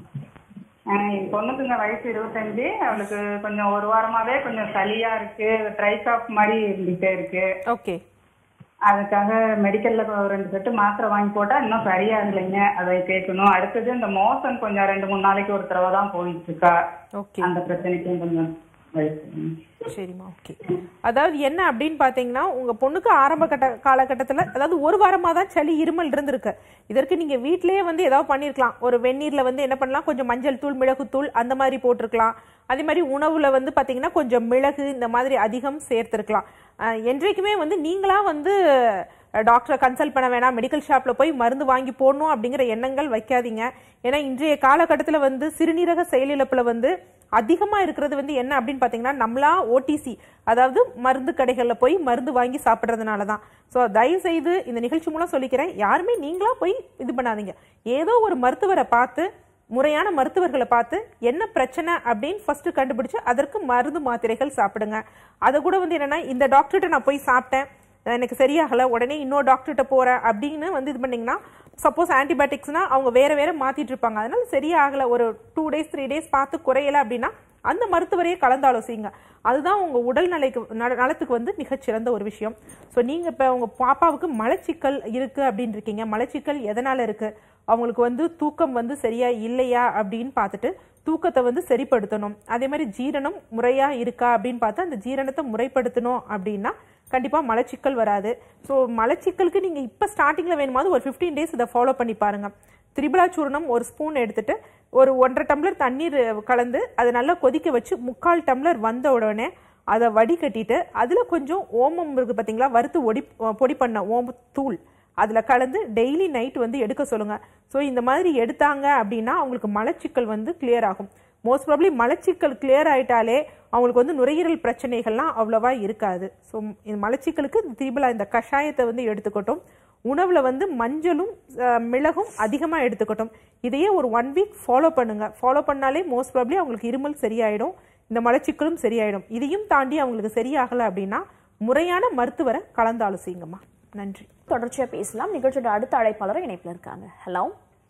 என் பொண்ணுக்குங்க வயசு இருபத்தஞ்சு அவளுக்கு கொஞ்சம் ஒரு வாரமாவே கொஞ்சம் சளியா இருக்கு ட்ரை காஃப் மாதிரி இருந்துட்டே இருக்கு
ஓகே
அதுக்காக மெடிக்கல்ல ஒரு ரெண்டு செட்டு மாத்திரை வாங்கி போட்டா இன்னும் சரியா இல்லைங்க அதை கேட்கணும் அடுத்தது இந்த மோசன் கொஞ்சம் ரெண்டு மூணு நாளைக்கு ஒரு தடவை தான் போயிட்டு இருக்கா
ஓகே
அந்த பிரச்சனைக்கும் கொஞ்சம் வயசு
சரிம்மா ஓகே அதாவது என்ன அப்படின்னு பாத்தீங்கன்னா உங்க பொண்ணுக்கு ஆரம்ப கட்ட காலகட்டத்துல அதாவது ஒரு வாரமா தான் சளி இருமல் இருந்திருக்கு இதற்கு நீங்க வீட்டிலேயே வந்து ஏதாவது பண்ணிருக்கலாம் ஒரு வெந்நீர்ல வந்து என்ன பண்ணலாம் கொஞ்சம் மஞ்சள் தூள் மிளகுத்தூள் அந்த மாதிரி போட்டிருக்கலாம் அதே மாதிரி உணவுல வந்து பாத்தீங்கன்னா கொஞ்சம் மிளகு இந்த மாதிரி அதிகம் சேர்த்திருக்கலாம் அஹ், என்றைக்குமே வந்து நீங்களா வந்து டாக்டரை கன்சல்ட் பண்ண வேணாம் மெடிக்கல் ஷாப்ல போய் மருந்து வாங்கி போடணும் அப்படிங்கிற எண்ணங்கள் வைக்காதீங்க ஏன்னா இன்றைய காலகட்டத்தில் வந்து சிறுநீரக செயலிழப்புல வந்து அதிகமா இருக்கிறது வந்து என்ன அப்படின்னு பாத்தீங்கன்னா நம்மளா ஓடிசி அதாவது மருந்து கடைகள்ல போய் மருந்து வாங்கி சாப்பிட்றதுனால தான் ஸோ தயவு செய்து இந்த நிகழ்ச்சி மூலம் சொல்லிக்கிறேன் யாருமே நீங்களா போய் இது பண்ணாதீங்க ஏதோ ஒரு மருத்துவரை பார்த்து முறையான மருத்துவர்களை பார்த்து என்ன பிரச்சனை அப்படின்னு ஃபர்ஸ்ட் கண்டுபிடிச்சு அதற்கு மருந்து மாத்திரைகள் சாப்பிடுங்க அதை கூட வந்து என்னன்னா இந்த டாக்டர்கிட்ட நான் போய் சாப்பிட்டேன் எனக்கு சரியாகல உடனே இன்னொரு டாக்டர்கிட்ட போறேன் அப்படின்னு வந்து இது பண்ணீங்கன்னா சப்போஸ் ஆன்டிபயோட்டிக்ஸ்னா அவங்க வேற வேற மாத்திட்டு இருப்பாங்க அதனால சரியாகல ஒரு டூ டேஸ் த்ரீ டேஸ் பார்த்து குறையல அப்படின்னா அந்த மருத்துவரையே கலந்து ஆலோசிங்க அதுதான் உங்க உடல் நிலைக்கு நல- நலத்துக்கு வந்து மிகச்சிறந்த ஒரு விஷயம் ஸோ நீங்க இப்ப உங்க பாப்பாவுக்கு மலச்சிக்கல் இருக்கு அப்படின்னு இருக்கீங்க மலச்சிக்கல் எதனால இருக்கு அவங்களுக்கு வந்து தூக்கம் வந்து சரியா இல்லையா அப்படின்னு பார்த்துட்டு தூக்கத்தை வந்து சரிப்படுத்தணும் அதே மாதிரி ஜீரணம் முறையா இருக்கா அப்படின்னு பார்த்து அந்த ஜீரணத்தை முறைப்படுத்தணும் அப்படின்னா கண்டிப்பா மலச்சிக்கல் வராது ஸோ மலச்சிக்கலுக்கு நீங்க இப்ப ஸ்டார்டிங்ல வேணுமாவது ஒரு 15 டேஸ் இதை ஃபாலோ பண்ணி பாருங்க திரிபலா சூர்ணம் ஒரு ஸ்பூன் எடுத்துட்டு ஒரு ஒன்றரை டம்ளர் தண்ணீர் கலந்து அதை நல்லா கொதிக்க வச்சு முக்கால் டம்ளர் வந்த உடனே அதை வடிகட்டிட்டு அதுல கொஞ்சம் ஓமம் இருக்கு பாத்தீங்களா வறுத்து ஒடி பொடி பண்ண ஓம தூள் அதுல கலந்து டெய்லி நைட் வந்து எடுக்க சொல்லுங்க ஸோ இந்த மாதிரி எடுத்தாங்க அப்படின்னா அவங்களுக்கு மலச்சிக்கல் வந்து கிளியர் ஆகும் மோஸ்ட் ப்ராப்ளி மலச்சிக்கல் கிளியர் ஆயிட்டாலே அவங்களுக்கு வந்து நுரையீரல் பிரச்சனைகள்லாம் அவ்வளவா இருக்காது ஸோ இந்த மலச்சிக்கலுக்கு இந்த திரிபலா இந்த கஷாயத்தை வந்து எடுத்துக்கட்டும் உணவுல வந்து மஞ்சளும் அஹ், மிளகும் அதிகமா எடுத்துக்கட்டும் இதையே ஒரு ஒன் வீக் ஃபாலோ பண்ணுங்க ஃபாலோ பண்ணாலே மோஸ்ட் ப்ராப்ளி அவங்களுக்கு இருமல் சரியாயிடும் இந்த மலச்சிக்கலும் சரியாயிடும் இதையும் தாண்டி அவங்களுக்கு சரியாகல அப்படின்னா முறையான மருத்துவரை கலந்து ஆலோசிங்கம்மா நன்றி
தொடர்ச்சியா பேசலாம் நிகழ்ச்சியோட அடுத்த அழைப்பாளரும் இணைப்புல இருக்காங்க ஹலோ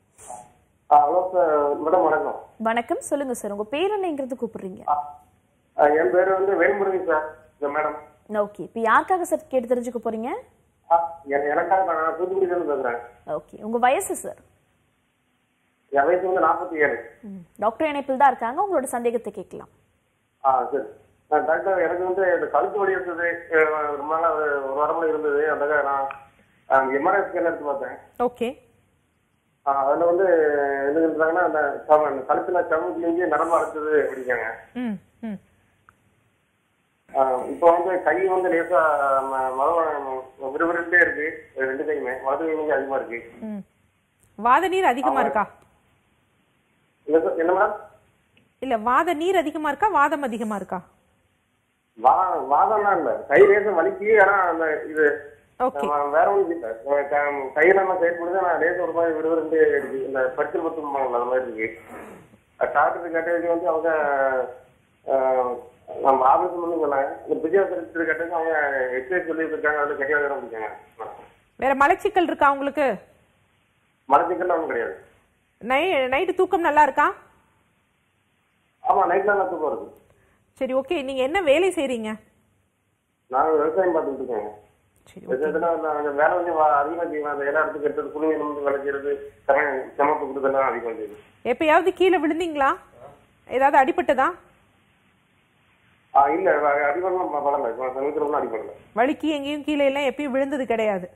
ஹலோ சார் மேடம் வணக்கம்
வணக்கம் சொல்லுங்க சார் உங்க பேர் என்னங்கிறது கூப்பிடுறீங்க
ஆ, என் பேர் வந்து வேல்முருகன் சார் இந்த மேடம்
ஓகே இப்போ யாருக்காக சார் கேட்டு தெரிஞ்சுக்க போறீங்க
ஆ, என- எனக்காக நான் தூத்துக்குடியில இருந்து பேசுறேன்
ஓகே உங்க வயசு சார்
என் வயசு வந்து நாற்பத்தி ஏழு
டாக்டர் இணைப்பில் தான் இருக்காங்க உங்களோட சந்தேகத்தை கேட்கலாம்
ஆ சரி ஆ, டாக்டர் எனக்கு வந்து இந்த கழுத்து வலி இருந்தது அஹ், ரொம்ப நாளா ஒரு ஒரு வாரமா இருந்தது அந்த நான் எம்ஆர்ஐ ஸ்கேன் எடுத்து பார்த்தேன்
ஓகே
ஆ, அதுல வந்து என்ன சொல்றாங்கன்னா அந்த சம- அந்த கழுத்துல சமூகத்துலேருந்து நரம்பு அடைச்சது அப்படிங்காங்க
ம் ம்
ஆ, இப்போ வந்து கை வந்து லேசா ம- மத விறுவிறுப்பே இருக்கு ரெண்டு கையுமே வலது கை வந்து அதிகமா இருக்கு
ம் வாத நீர் அதிகமா இருக்கா
என்ன சார் என்ன மேடம்
இல்ல வாத நீர் அதிகமா இருக்கா வாதம் அதிகமா இருக்கா
வா வாதம்லாம் இல்ல கை லேசம் வலிக்கு ஆனா அந்த இது
ஓகே
நம்ம வேற ஒண்ணும் இல்ல க- க- கையெல்லாம் செயல்படுது நான் லேசம் ஒரு மாதிரி விடுவிட்டு இருக்கு இந்த பச்சை பத்தும்பாங்கல்ல அந்த மாதிரி இருக்கு டாக்டர் கேட்டதுக்கு வந்து அவங்க ஆஹ், நம்ம ஆபரேஷன் பண்ணி சொன்னாங்க இந்த பிசியோதெரபிஸ்ட் கேட்டதுக்கு அவங்க எக்ஸசைஸ் சொல்லி இருக்காங்க அதுல கையால வேற முடிச்சாங்க
வேற மலச்சிக்கல் இருக்கா உங்களுக்கு
மரத்துக்கெல்லாம் ஒன்றும் கிடையாது
நை நைட்டு தூக்கம் நல்லா இருக்கா
ஆமா நைட்ல நல்லா தூக்கம் இருக்கு
சரி ஓகே நீங்க என்ன வேலை செய்றீங்க
நாங்க விவசாயம் பார்த்துட்டு இருக்கோங்க விவசாயத்துல நாங்க வேலை கொஞ்சம் வா- அதிகமா செய்வோம் அந்த இடம் எடுத்து கட்டுறது குழுவி வந்து விளைக்கிறது சமப்பு கொடுத்தெல்லாம் அதிகமா செய்வோம்
எப்பயாவது கீழே விழுந்தீங்களா ஏதாவது அடிபட்டதா
ஆ இல்ல வ- அடிபடலாம் ப- படல இப்ப சமீபத்துல ஒன்றும் அடிபடல
வலிக்கு எங்கேயும் கீழே எல்லாம் எப்பயும் விழுந்தது கிடையாது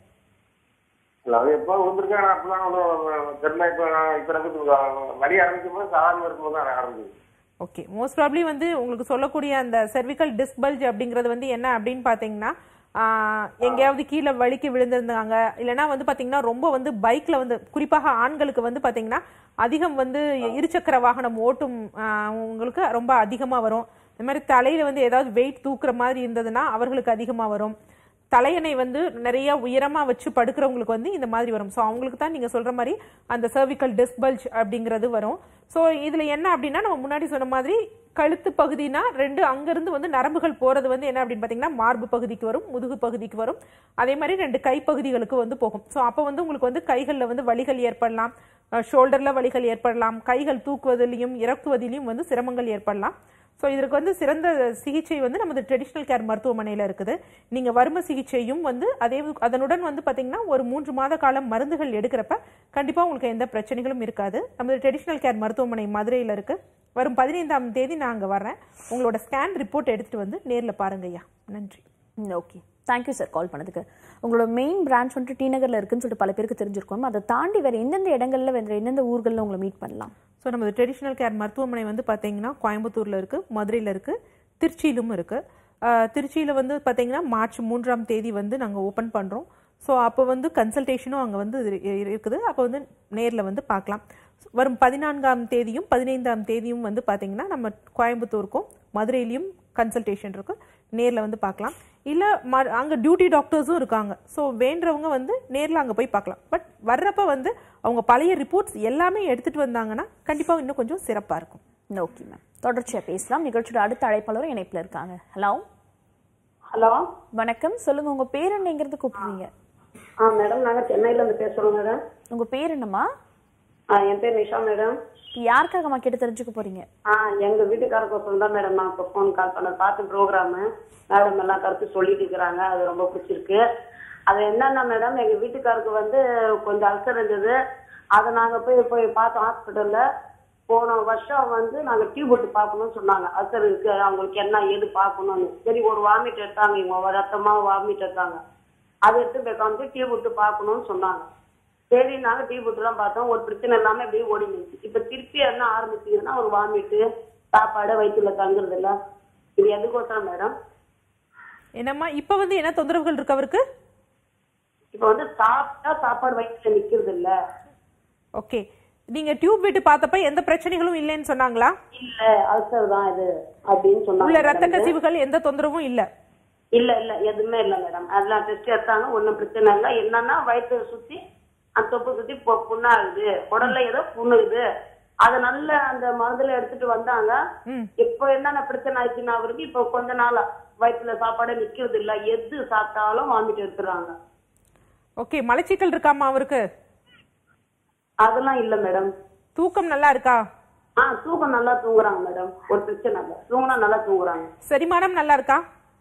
இல்ல அது எப்போ விழுந்திருக்கேன் ஆனா அப்பெல்லாம் ஒன்றும் தெரியல இப்ப நான் இப்ப எனக்கு வலி ஆரம்பிக்கும் போது சாதாரண இருக்கும்போது தான் ஆரம்பிச்சு
ஓகே மோஸ்ட் ப்ராப்ளி வந்து உங்களுக்கு சொல்லக்கூடிய அந்த செர்விக்கல் டிஸ்பல்ஜ் அப்படிங்கிறது வந்து என்ன அப்படின்னு பார்த்தீங்கன்னா ஆஹ், எங்கேயாவது கீழே வலிக்கு விழுந்திருந்தாங்க இல்லைன்னா வந்து பார்த்தீங்கன்னா ரொம்ப வந்து பைக்ல வந்து குறிப்பாக ஆண்களுக்கு வந்து பார்த்தீங்கன்னா அதிகம் வந்து இருசக்கர வாகனம் ஓட்டும் ஆஹ், உங்களுக்கு ரொம்ப அதிகமாக வரும் இந்த மாதிரி தலையில வந்து ஏதாவது வெயிட் தூக்குற மாதிரி இருந்ததுன்னா அவர்களுக்கு அதிகமாக வரும் தலையணை வந்து நிறைய உயரமா வச்சு படுக்கிறவங்களுக்கு வந்து இந்த மாதிரி வரும் ஸோ அவங்களுக்கு தான் நீங்க சொல்ற மாதிரி அந்த சர்விக்கல் டிஸ்பல்ஜ் அப்படிங்கிறது வரும் ஸோ இதுல என்ன அப்படின்னா நம்ம முன்னாடி சொன்ன மாதிரி கழுத்து பகுதினா ரெண்டு அங்கிருந்து வந்து நரம்புகள் போறது வந்து என்ன அப்படின்னு பார்த்தீங்கன்னா மார்பு பகுதிக்கு வரும் முதுகு பகுதிக்கு வரும் அதே மாதிரி ரெண்டு கைப்பகுதிகளுக்கு வந்து போகும் ஸோ அப்போ வந்து உங்களுக்கு வந்து கைகளில் வந்து வலிகள் ஏற்படலாம் ஷோல்டர்ல வலிகள் ஏற்படலாம் கைகள் தூக்குவதிலையும் இறக்குவதிலையும் வந்து சிரமங்கள் ஏற்படலாம் ஸோ இதற்கு வந்து சிறந்த சிகிச்சை வந்து நமது ட்ரெடிஷ்னல் கேர் மருத்துவமனையில் இருக்குது நீங்கள் வறும சிகிச்சையும் வந்து அதே அதனுடன் வந்து பார்த்தீங்கன்னா ஒரு மூன்று மாத காலம் மருந்துகள் எடுக்கிறப்ப கண்டிப்பாக உங்களுக்கு எந்த பிரச்சனைகளும் இருக்காது நமது ட்ரெடிஷ்னல் கேர் மருத்துவமனை மதுரையில் இருக்கு வரும் பதினைந்தாம் தேதி நான் அங்கே வரேன் உங்களோட ஸ்கேன் ரிப்போர்ட் எடுத்துட்டு வந்து நேரில் பாருங்க ஐயா நன்றி
ஓகே தேங்க்யூ சார் கால் பண்ணதுக்கு உங்களோட மெயின் பிரான்ச் வந்துட்டு டி நகர்ல இருக்குன்னு சொல்லிட்டு பல பேருக்கு தெரிஞ்சிருக்கும் அதை தாண்டி வேற எந்தெந்த இடங்கள்ல வேற எந்தெந்த ஊர்கள்ல உங்களை மீட் பண்ணலாம்
ஸோ நமது ட்ரெடிஷ்னல் கேர் மருத்துவமனை வந்து பார்த்தீங்கன்னா கோயம்புத்தூரில் இருக்குது மதுரையில் இருக்குது திருச்சியிலும் இருக்குது திருச்சியில் வந்து பார்த்தீங்கன்னா மார்ச் மூன்றாம் தேதி வந்து நாங்கள் ஓப்பன் பண்ணுறோம் ஸோ அப்போ வந்து கன்சல்டேஷனும் அங்கே வந்து இரு- இரு- இருக்குது அப்போ வந்து நேரில் வந்து பார்க்கலாம் வரும் பதினான்காம் தேதியும் பதினைந்தாம் தேதியும் வந்து பார்த்தீங்கன்னா நம்ம கோயம்புத்தூருக்கும் மதுரையிலையும் கன்சல்டேஷன் இருக்கு நேரில் வந்து பார்க்கலாம் இல்லை ம அங்கே டியூட்டி டாக்டர்ஸும் இருக்காங்க ஸோ வேண்டவங்க வந்து நேரில் அங்கே போய் பார்க்கலாம் பட் வர்றப்ப வந்து அவங்க பழைய ரிப்போர்ட்ஸ் எல்லாமே எடுத்துகிட்டு வந்தாங்கன்னா கண்டிப்பாக இன்னும் கொஞ்சம் சிறப்பாக இருக்கும்
ஓகே மேம் தொடர்ச்சியா பேசலாம் நிகழ்ச்சியோட அடுத்த அழைப்பாளரும் இணைப்புல இருக்காங்க ஹலோ
ஹலோ
வணக்கம் சொல்லுங்க உங்க பேர் என்னங்கிறது கூப்பிடுறீங்க
ஆ மேடம் நாங்க சென்னையில இருந்து பேசுறோம் மேடம்
உங்க பேர் என்னம்மா
ஆ என் பேர் நிஷா மேடம்
யாருக்காகம்மா கேட்டு தெரிஞ்சுக்க போறீங்க
ஆ எங்க வீட்டுக்காரருக்கு தான் மேடம் நான் இப்போ ஃபோன் கால் பண்ண பார்த்து ப்ரோக்ராம் மேடம் எல்லாம் கருத்து சொல்லிட்டு இருக்கிறாங்க அது ரொம்ப பிடிச்சிருக்கு அது என்னன்னா மேடம் எங்க வீட்டுக்காருக்கு வந்து கொஞ்சம் அல்சர் இருந்தது அதை நாங்க போய் போய் பார்த்தோம் ஹாஸ்பிட்டல்ல போன வருஷம் வந்து நாங்க டியூப் விட்டு பார்க்கணும்னு சொன்னாங்க அல்சர் இருக்கு அவங்களுக்கு என்ன ஏது பார்க்கணும்னு சரி ஒரு வாமிட் எடுத்தாங்க இவங்க ரத்தமா வாமிட் எடுத்தாங்க அதை எடுத்து போய் காமிச்சு டியூப் விட்டு பார்க்கணும்னு சொன்னாங்க சரி நாங்க டியூப் விட்டுலாம் பார்த்தோம் ஒரு பிரச்சனை இல்லாம அப்படியே ஓடி நின்னுச்சு இப்ப திருப்பி என்ன ஆரம்பிச்சீங்கன்னா ஒரு வாமிட்டு சாப்பாடு வயிற்றுல தங்குறது இல்ல இது எதுக்கோசரம் மேடம்
என்னம்மா இப்போ வந்து என்ன தொந்தரவுகள் இருக்கு அவருக்கு
இப்ப வந்து சாப்பிட்டா சாப்பாடு வயிற்றுல நிக்கிறது இல்ல
ஓகே நீங்க டியூப் விட்டு பார்த்தப்ப எந்த பிரச்சனைகளும் இல்லைன்னு சொன்னாங்களா
இல்ல அல்சர் தான் இது அப்படின்னு சொன்னாங்க
உள்ள ரத்த
madam.
கசிவுகள் எந்த தொந்தரவும் இல்ல
இல்ல இல்ல எதுவுமே இல்ல மேடம் அதெல்லாம் டெஸ்ட் எடுத்தாங்க ஒண்ணும் பிரச்சனை இல்ல என்னன்னா வயிற்று சுத்தி அந்த தொப்பு சுத்தி பொ- புண்ணாகுது உடல்ல ஏதோ புண்ணுகுது அத நல்ல அந்த மருந்துல எடுத்துட்டு வந்தாங்க இப்போ என்னென்ன பிரச்சனை ஆயிடுச்சுன்னா அவருக்கு இப்போ கொஞ்ச நாளா வயிற்றுல சாப்பாடே நிக்கிறது இல்ல எது சாப்பிட்டாலும் வாமிட்டு எடுத்துறாங்க
ஓகே மலச்சிக்கல் இருக்காமா அவருக்கு
அதெல்லாம் இல்ல மேடம்
தூக்கம் நல்லா இருக்கா
ஆ தூக்கம் நல்லா தூங்குறாங்க மேடம் ஒரு பிரச்சனை இல்ல தூங்கினா நல்லா தூங்குறாங்க
செரிமானம் நல்லா இருக்கா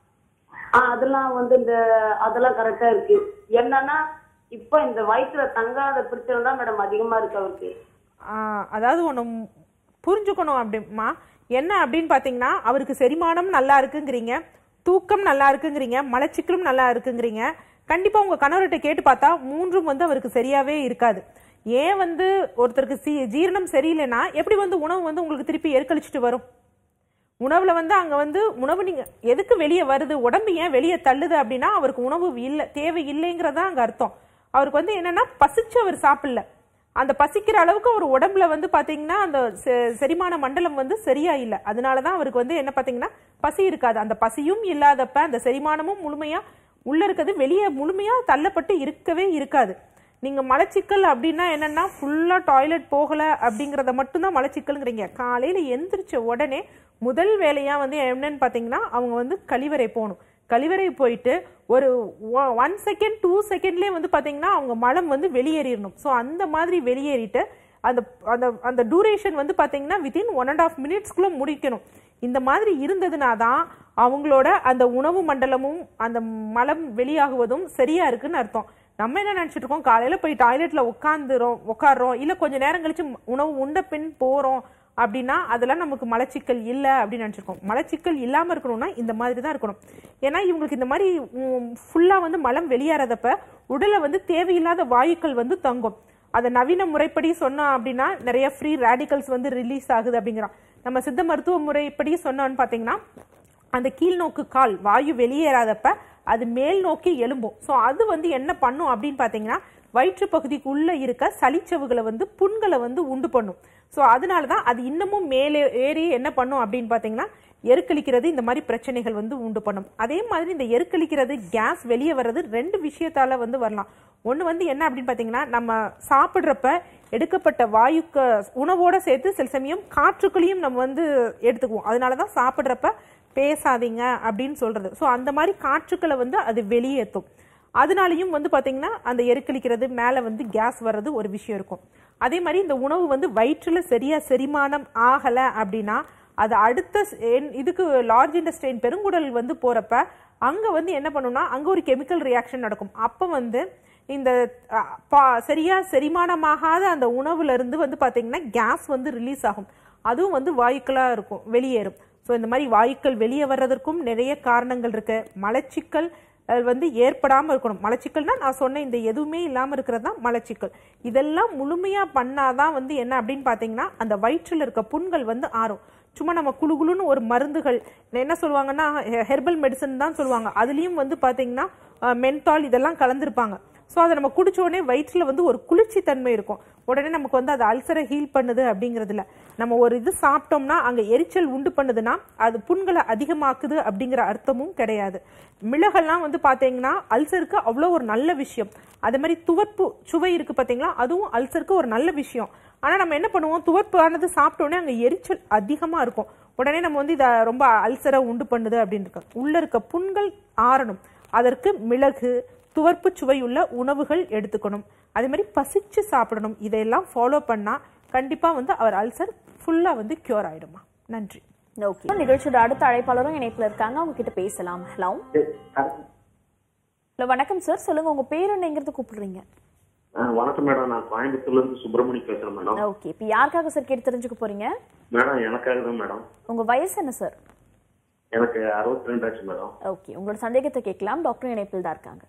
ஆ அதெல்லாம் வந்து இந்த அதெல்லாம் கரெக்டா இருக்கு என்னன்னா இப்போ இந்த வயிற்றுல தங்காத பிரச்சனை தான் மேடம் அதிகமா இருக்கு அவருக்கு
ஆ, அதாவது ஒன்று புரிஞ்சுக்கணும் அப்படிமா என்ன அப்படின்னு பார்த்தீங்கன்னா அவருக்கு செரிமானம் நல்லா இருக்குங்கிறீங்க தூக்கம் நல்லா இருக்குங்கிறீங்க மலச்சிக்கலும் நல்லா இருக்குங்கிறீங்க கண்டிப்பாக உங்கள் கணவர்கிட்ட கேட்டு பார்த்தா மூன்றும் வந்து அவருக்கு சரியாவே இருக்காது ஏன் வந்து ஒருத்தருக்கு சி ஜீரணம் சரியில்லைன்னா எப்படி வந்து உணவு வந்து உங்களுக்கு திருப்பி எருக்களிச்சிட்டு வரும் உணவுல வந்து அங்க வந்து உணவு நீங்க எதுக்கு வெளியே வருது உடம்பு ஏன் வெளியே தள்ளுது அப்படின்னா அவருக்கு உணவு இல்லை தேவை இல்லைங்கிறதா அங்க அர்த்தம் அவருக்கு வந்து என்னன்னா பசிச்சு அவர் சாப்பிடல அந்த பசிக்கிற அளவுக்கு அவர் உடம்புல வந்து பாத்தீங்கன்னா அந்த செ- செரிமான மண்டலம் வந்து சரியா இல்லை அதனாலதான் அவருக்கு வந்து என்ன பாத்தீங்கன்னா பசி இருக்காது அந்த பசியும் இல்லாதப்ப அந்த செரிமானமும் முழுமையா உள்ள இருக்கிறது வெளியே முழுமையா தள்ளப்பட்டு இருக்கவே இருக்காது நீங்க மலச்சிக்கல் அப்படின்னா என்னன்னா ஃபுல்லா டாய்லெட் போகல அப்படிங்கறத மட்டும்தான் மலச்சிக்கல்ங்கிறீங்க காலையில எந்திரிச்ச உடனே முதல் வேலையா வந்து என்னன்னு பாத்தீங்கன்னா அவங்க வந்து கழிவறை போகணும் கழிவறை போயிட்டு ஒரு ஒன் செகண்ட் டூ செகண்ட்லேயே வந்து பாத்தீங்கன்னா அவங்க மலம் வந்து வெளியேறிடணும் ஸோ அந்த மாதிரி வெளியேறிட்டு அந்த அந்த அந்த டூரேஷன் வந்து பாத்தீங்கன்னா வித்தின் ஒன் அண்ட் ஆஃப் மினிட்ஸ்க்குள்ள முடிக்கணும் இந்த மாதிரி இருந்ததுனா தான் அவங்களோட அந்த உணவு மண்டலமும் அந்த மலம் வெளியாகுவதும் சரியா இருக்குன்னு அர்த்தம் நம்ம என்ன நினைச்சிட்டு இருக்கோம் காலையில போய் டாய்லெட்ல உட்காந்துறோம் உட்காடுறோம் இல்ல கொஞ்ச நேரம் கழிச்சு உணவு உண்ட பின் போறோம் அப்படின்னா அதெல்லாம் நமக்கு மலச்சிக்கல் இல்ல அப்படின்னு நினைச்சிருக்கோம் மலச்சிக்கல் இல்லாம இருக்கணும்னா இந்த மாதிரி தான் இருக்கணும் ஏன்னா இவங்களுக்கு இந்த மாதிரி ஃபுல்லா வந்து மலம் வெளியேறதப்ப உடல்ல வந்து தேவையில்லாத வாயுக்கள் வந்து தங்கும் அதை நவீன முறைப்படி சொன்னோம் அப்படின்னா நிறைய ஃப்ரீ ரேடிகல்ஸ் வந்து ரிலீஸ் ஆகுது அப்படிங்கிறான் நம்ம சித்த மருத்துவ முறைப்படி சொன்னோம்னு பாத்தீங்கன்னா அந்த கீழ்நோக்கு கால் வாயு வெளியேறாதப்ப அது மேல் நோக்கி எழும்பும் ஸோ அது வந்து என்ன பண்ணும் அப்படின்னு பார்த்தீங்கன்னா வயிற்று பகுதிக்குள்ள இருக்க சளிச்சவுகளை வந்து புண்களை வந்து உண்டு பண்ணும் ஸோ அதனால தான் அது இன்னமும் மேலே ஏறி என்ன பண்ணும் அப்படின்னு பார்த்தீங்கன்னா எருக்களிக்கிறது இந்த மாதிரி பிரச்சனைகள் வந்து உண்டு பண்ணும் அதே மாதிரி இந்த எருக்களிக்கிறது கேஸ் வெளியே வர்றது ரெண்டு விஷயத்தால வந்து வரலாம் ஒன்று வந்து என்ன அப்படின்னு பார்த்தீங்கன்னா நம்ம சாப்பிட்றப்ப எடுக்கப்பட்ட வாயுக்க உணவோட சேர்த்து சில சமயம் காற்றுக்களையும் நம்ம வந்து எடுத்துக்குவோம் அதனால தான் சாப்பிட்றப்ப பேசாதீங்க அப்படின்னு சொல்றது ஸோ அந்த மாதிரி காற்றுக்களை வந்து அது வெளியேற்றும் அதனாலையும் வந்து பாத்தீங்கன்னா அந்த எருக்களிக்கிறது மேலே வந்து கேஸ் வர்றது ஒரு விஷயம் இருக்கும் அதே மாதிரி இந்த உணவு வந்து வயிற்றுல சரியா செரிமானம் ஆகலை அப்படின்னா அது அடுத்த ஸ்- என்- இதுக்கு லார்ஜ் இண்டஸ்ட்ரைன் பெருங்குடல் வந்து போறப்ப அங்க வந்து என்ன பண்ணும்னா அங்க ஒரு கெமிக்கல் ரியாக்ஷன் நடக்கும் அப்ப வந்து இந்த அ, பா- சரியா செரிமானமாகாத அந்த உணவுல இருந்து வந்து பாத்தீங்கன்னா கேஸ் வந்து ரிலீஸ் ஆகும் அதுவும் வந்து வாயுக்களா இருக்கும் வெளியேறும் ஸோ இந்த மாதிரி வாயுக்கள் வெளியே வர்றதற்கும் நிறைய காரணங்கள் இருக்கு மலச்சிக்கல் அஹ், வந்து ஏற்படாம இருக்கணும் மலச்சிக்கல்னா நான் சொன்ன இந்த எதுவுமே இல்லாம இருக்கிறது தான் மலச்சிக்கல் இதெல்லாம் முழுமையா பண்ணாதான் வந்து என்ன அப்படின்னு பாத்தீங்கன்னா அந்த வயிற்றுல இருக்க புண்கள் வந்து ஆறும் சும்மா நம்ம குளு குளுன்னு ஒரு மருந்துகள் என்ன சொல்லுவாங்கன்னா ஹெர்பல் மெடிசன் தான் சொல்லுவாங்க அதுலயும் வந்து பாத்தீங்கன்னா மென்தால் இதெல்லாம் கலந்துருப்பாங்க ஸோ அதை நம்ம குடிச்ச உடனே வயிற்றுல வந்து ஒரு குளிர்ச்சி தன்மை இருக்கும் உடனே நமக்கு வந்து அது அல்சரை ஹீல் பண்ணுது அப்படிங்கிறது இல்ல நம்ம ஒரு இது சாப்பிட்டோம்னா அங்க எரிச்சல் உண்டு பண்ணுதுன்னா அது புண்களை அதிகமாக்குது அப்படிங்கிற அர்த்தமும் கிடையாது மிளகெல்லாம் வந்து பாத்தீங்கன்னா அல்சருக்கு அவ்வளோ ஒரு நல்ல விஷயம் அதே மாதிரி துவர்ப்பு சுவை இருக்கு பாத்தீங்களா அதுவும் அல்சருக்கு ஒரு நல்ல விஷயம் ஆனா நம்ம என்ன பண்ணுவோம் துவர்ப்பு ஆனது சாப்பிட்ட உடனே அங்க எரிச்சல் அதிகமா இருக்கும் உடனே நம்ம வந்து இதை ரொம்ப அல்சரை உண்டு பண்ணுது அப்படின்னு இருக்கோம் உள்ள இருக்க புண்கள் ஆறணும் அதற்கு மிளகு துவர்ப்பு சுவையுள்ள உணவுகள் எடுத்துக்கணும் அதே மாதிரி பசிச்சு சாப்பிடணும் இதையெல்லாம் ஃபாலோ பண்ணா கண்டிப்பா வந்து அவர் அல்சர் ஃபுல்லா வந்து கியூர் ஆயிடுமா நன்றி
ஓகே நிகழ்ச்சியோட அடுத்த அழைப்பாளரும் இணைப்புல இருக்காங்க அவங்க கிட்ட பேசலாம் ஹலோ ஹலோ வணக்கம் சார் சொல்லுங்க உங்க பேர் என்னங்கிறது கூப்பிடுறீங்க
ஆ, வணக்கம் மேடம் நான் கோயம்புத்தூர்ல இருந்து சுப்பிரமணி பேசுறேன் மேடம்
ஓகே இப்போ யாருக்காக சார் கேட்டு தெரிஞ்சுக்க போறீங்க
மேடம் எனக்காக தான் மேடம்
உங்க வயசு என்ன சார்
எனக்கு அறுபத்தி ரெண்டு ஆச்சு மேடம்
ஓகே உங்களோட சந்தேகத்தை கேட்கலாம் டாக்டர் இணைப்பில் தான் இருக்காங்க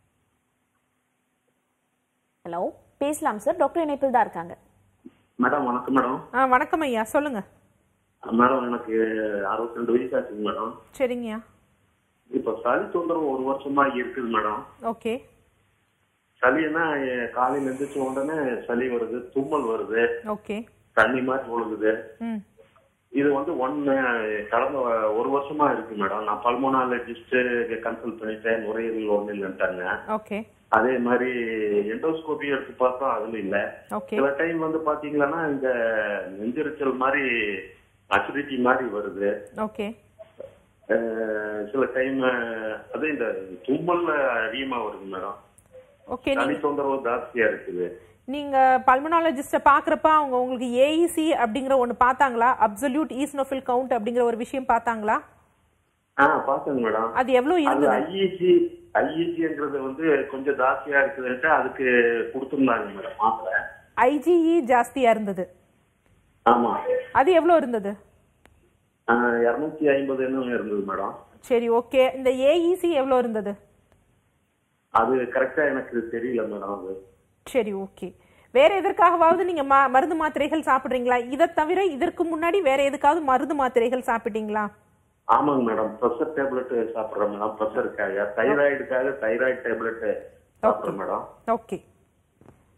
ஹலோ பேசலாம் சார் டாக்டர் இணைப்பில் தான் இருக்காங்க
மேடம் வணக்கம் மேடம்
ஆ வணக்கம் ஐயா சொல்லுங்க
மேடம் எனக்கு அறுபத்தி ரெண்டு வயசு ஆச்சுங்க மேடம்
சரிங்கய்யா
இப்ப சளி தொந்தரவு ஒரு வருஷமா இருக்குது மேடம்
ஓகே
சளின்னா எ- காலையில எந்திரிச்ச உடனே சளி வருது தும்மல் வருது
ஓகே
தண்ணி மாதிரி ஒழுகுது
ம்
இது வந்து ஒன்னு கடந்த ஒரு வருஷமா இருக்கு மேடம் நான் பல்மோனாலஜிஸ்ட் கன்சல்ட் பண்ணிட்டேன் நுரையீரல் ஒண்ணு இல்லைன்ட்டாங்க
ஓகே
அதே மாதிரி எண்டோஸ்கோபி எடுத்து பார்த்தோம் அதுல இல்ல
ஓகே
சில டைம் வந்து பாத்தீங்கன்னா இந்த நெஞ்செரிச்சல் மாதிரி அசிடிட்டி மாதிரி வருது
ஓகே
அஹ் சில டைம் அது இந்த தும்மல் அதிகமா வருது மேடம்
ஓகே
சளி
நீங்க
தொந்தரவு ஜாஸ்தியா இருக்குது
நீங்க பல்மனாலஜிஸ்ட பாக்குறப்ப அவங்க உங்களுக்கு ஏஇசி அப்படிங்கிற ஒன்னு பார்த்தாங்களா அப்சல்யூட் ஈஸ்னோஃபில் கவுண்ட் அப்படிங்கிற ஒரு விஷயம் பார்த்தாங்களா
ஆ பாத்தேங்க மேடம்
அது எவ்வளவு
அது
இருந்தது
ஐஇஜி ஐஇஜிங்கிறது வந்து கொஞ்சம் ஜாஸ்தியா இருக்குதுன்ட்டு அதுக்கு கொடுத்துருந்தாங்க மேடம் மாத்திரை
ஐஜிஇ ஜாஸ்தியா இருந்தது
ஆமா
அது எவ்வளவு இருந்தது
இருநூத்தி ஐம்பது என்ன இருந்தது மேடம்
சரி ஓகே இந்த ஏஇசி எவ்வளவு இருந்தது
அது கரெக்டா எனக்கு தெரியல மேடம் அது
சரி ஓகே வேற எதற்காகவாவது நீங்க ம- மருந்து மாத்திரைகள் சாப்பிடுறீங்களா இதை தவிர இதற்கு முன்னாடி வேற எதுக்காவது மருந்து மாத்திரைகள் சாப்பிட்டீங்களா
ஆமாங்க மேடம் ப்ரெஷர் டேப்லெட் சாப்பிடுறேன் மேடம் ப்ரெஷருக்காக தைராய்டுக்காக தைராய்டு டேப்லெட் சாப்பிடுறேன் மேடம்
ஓகே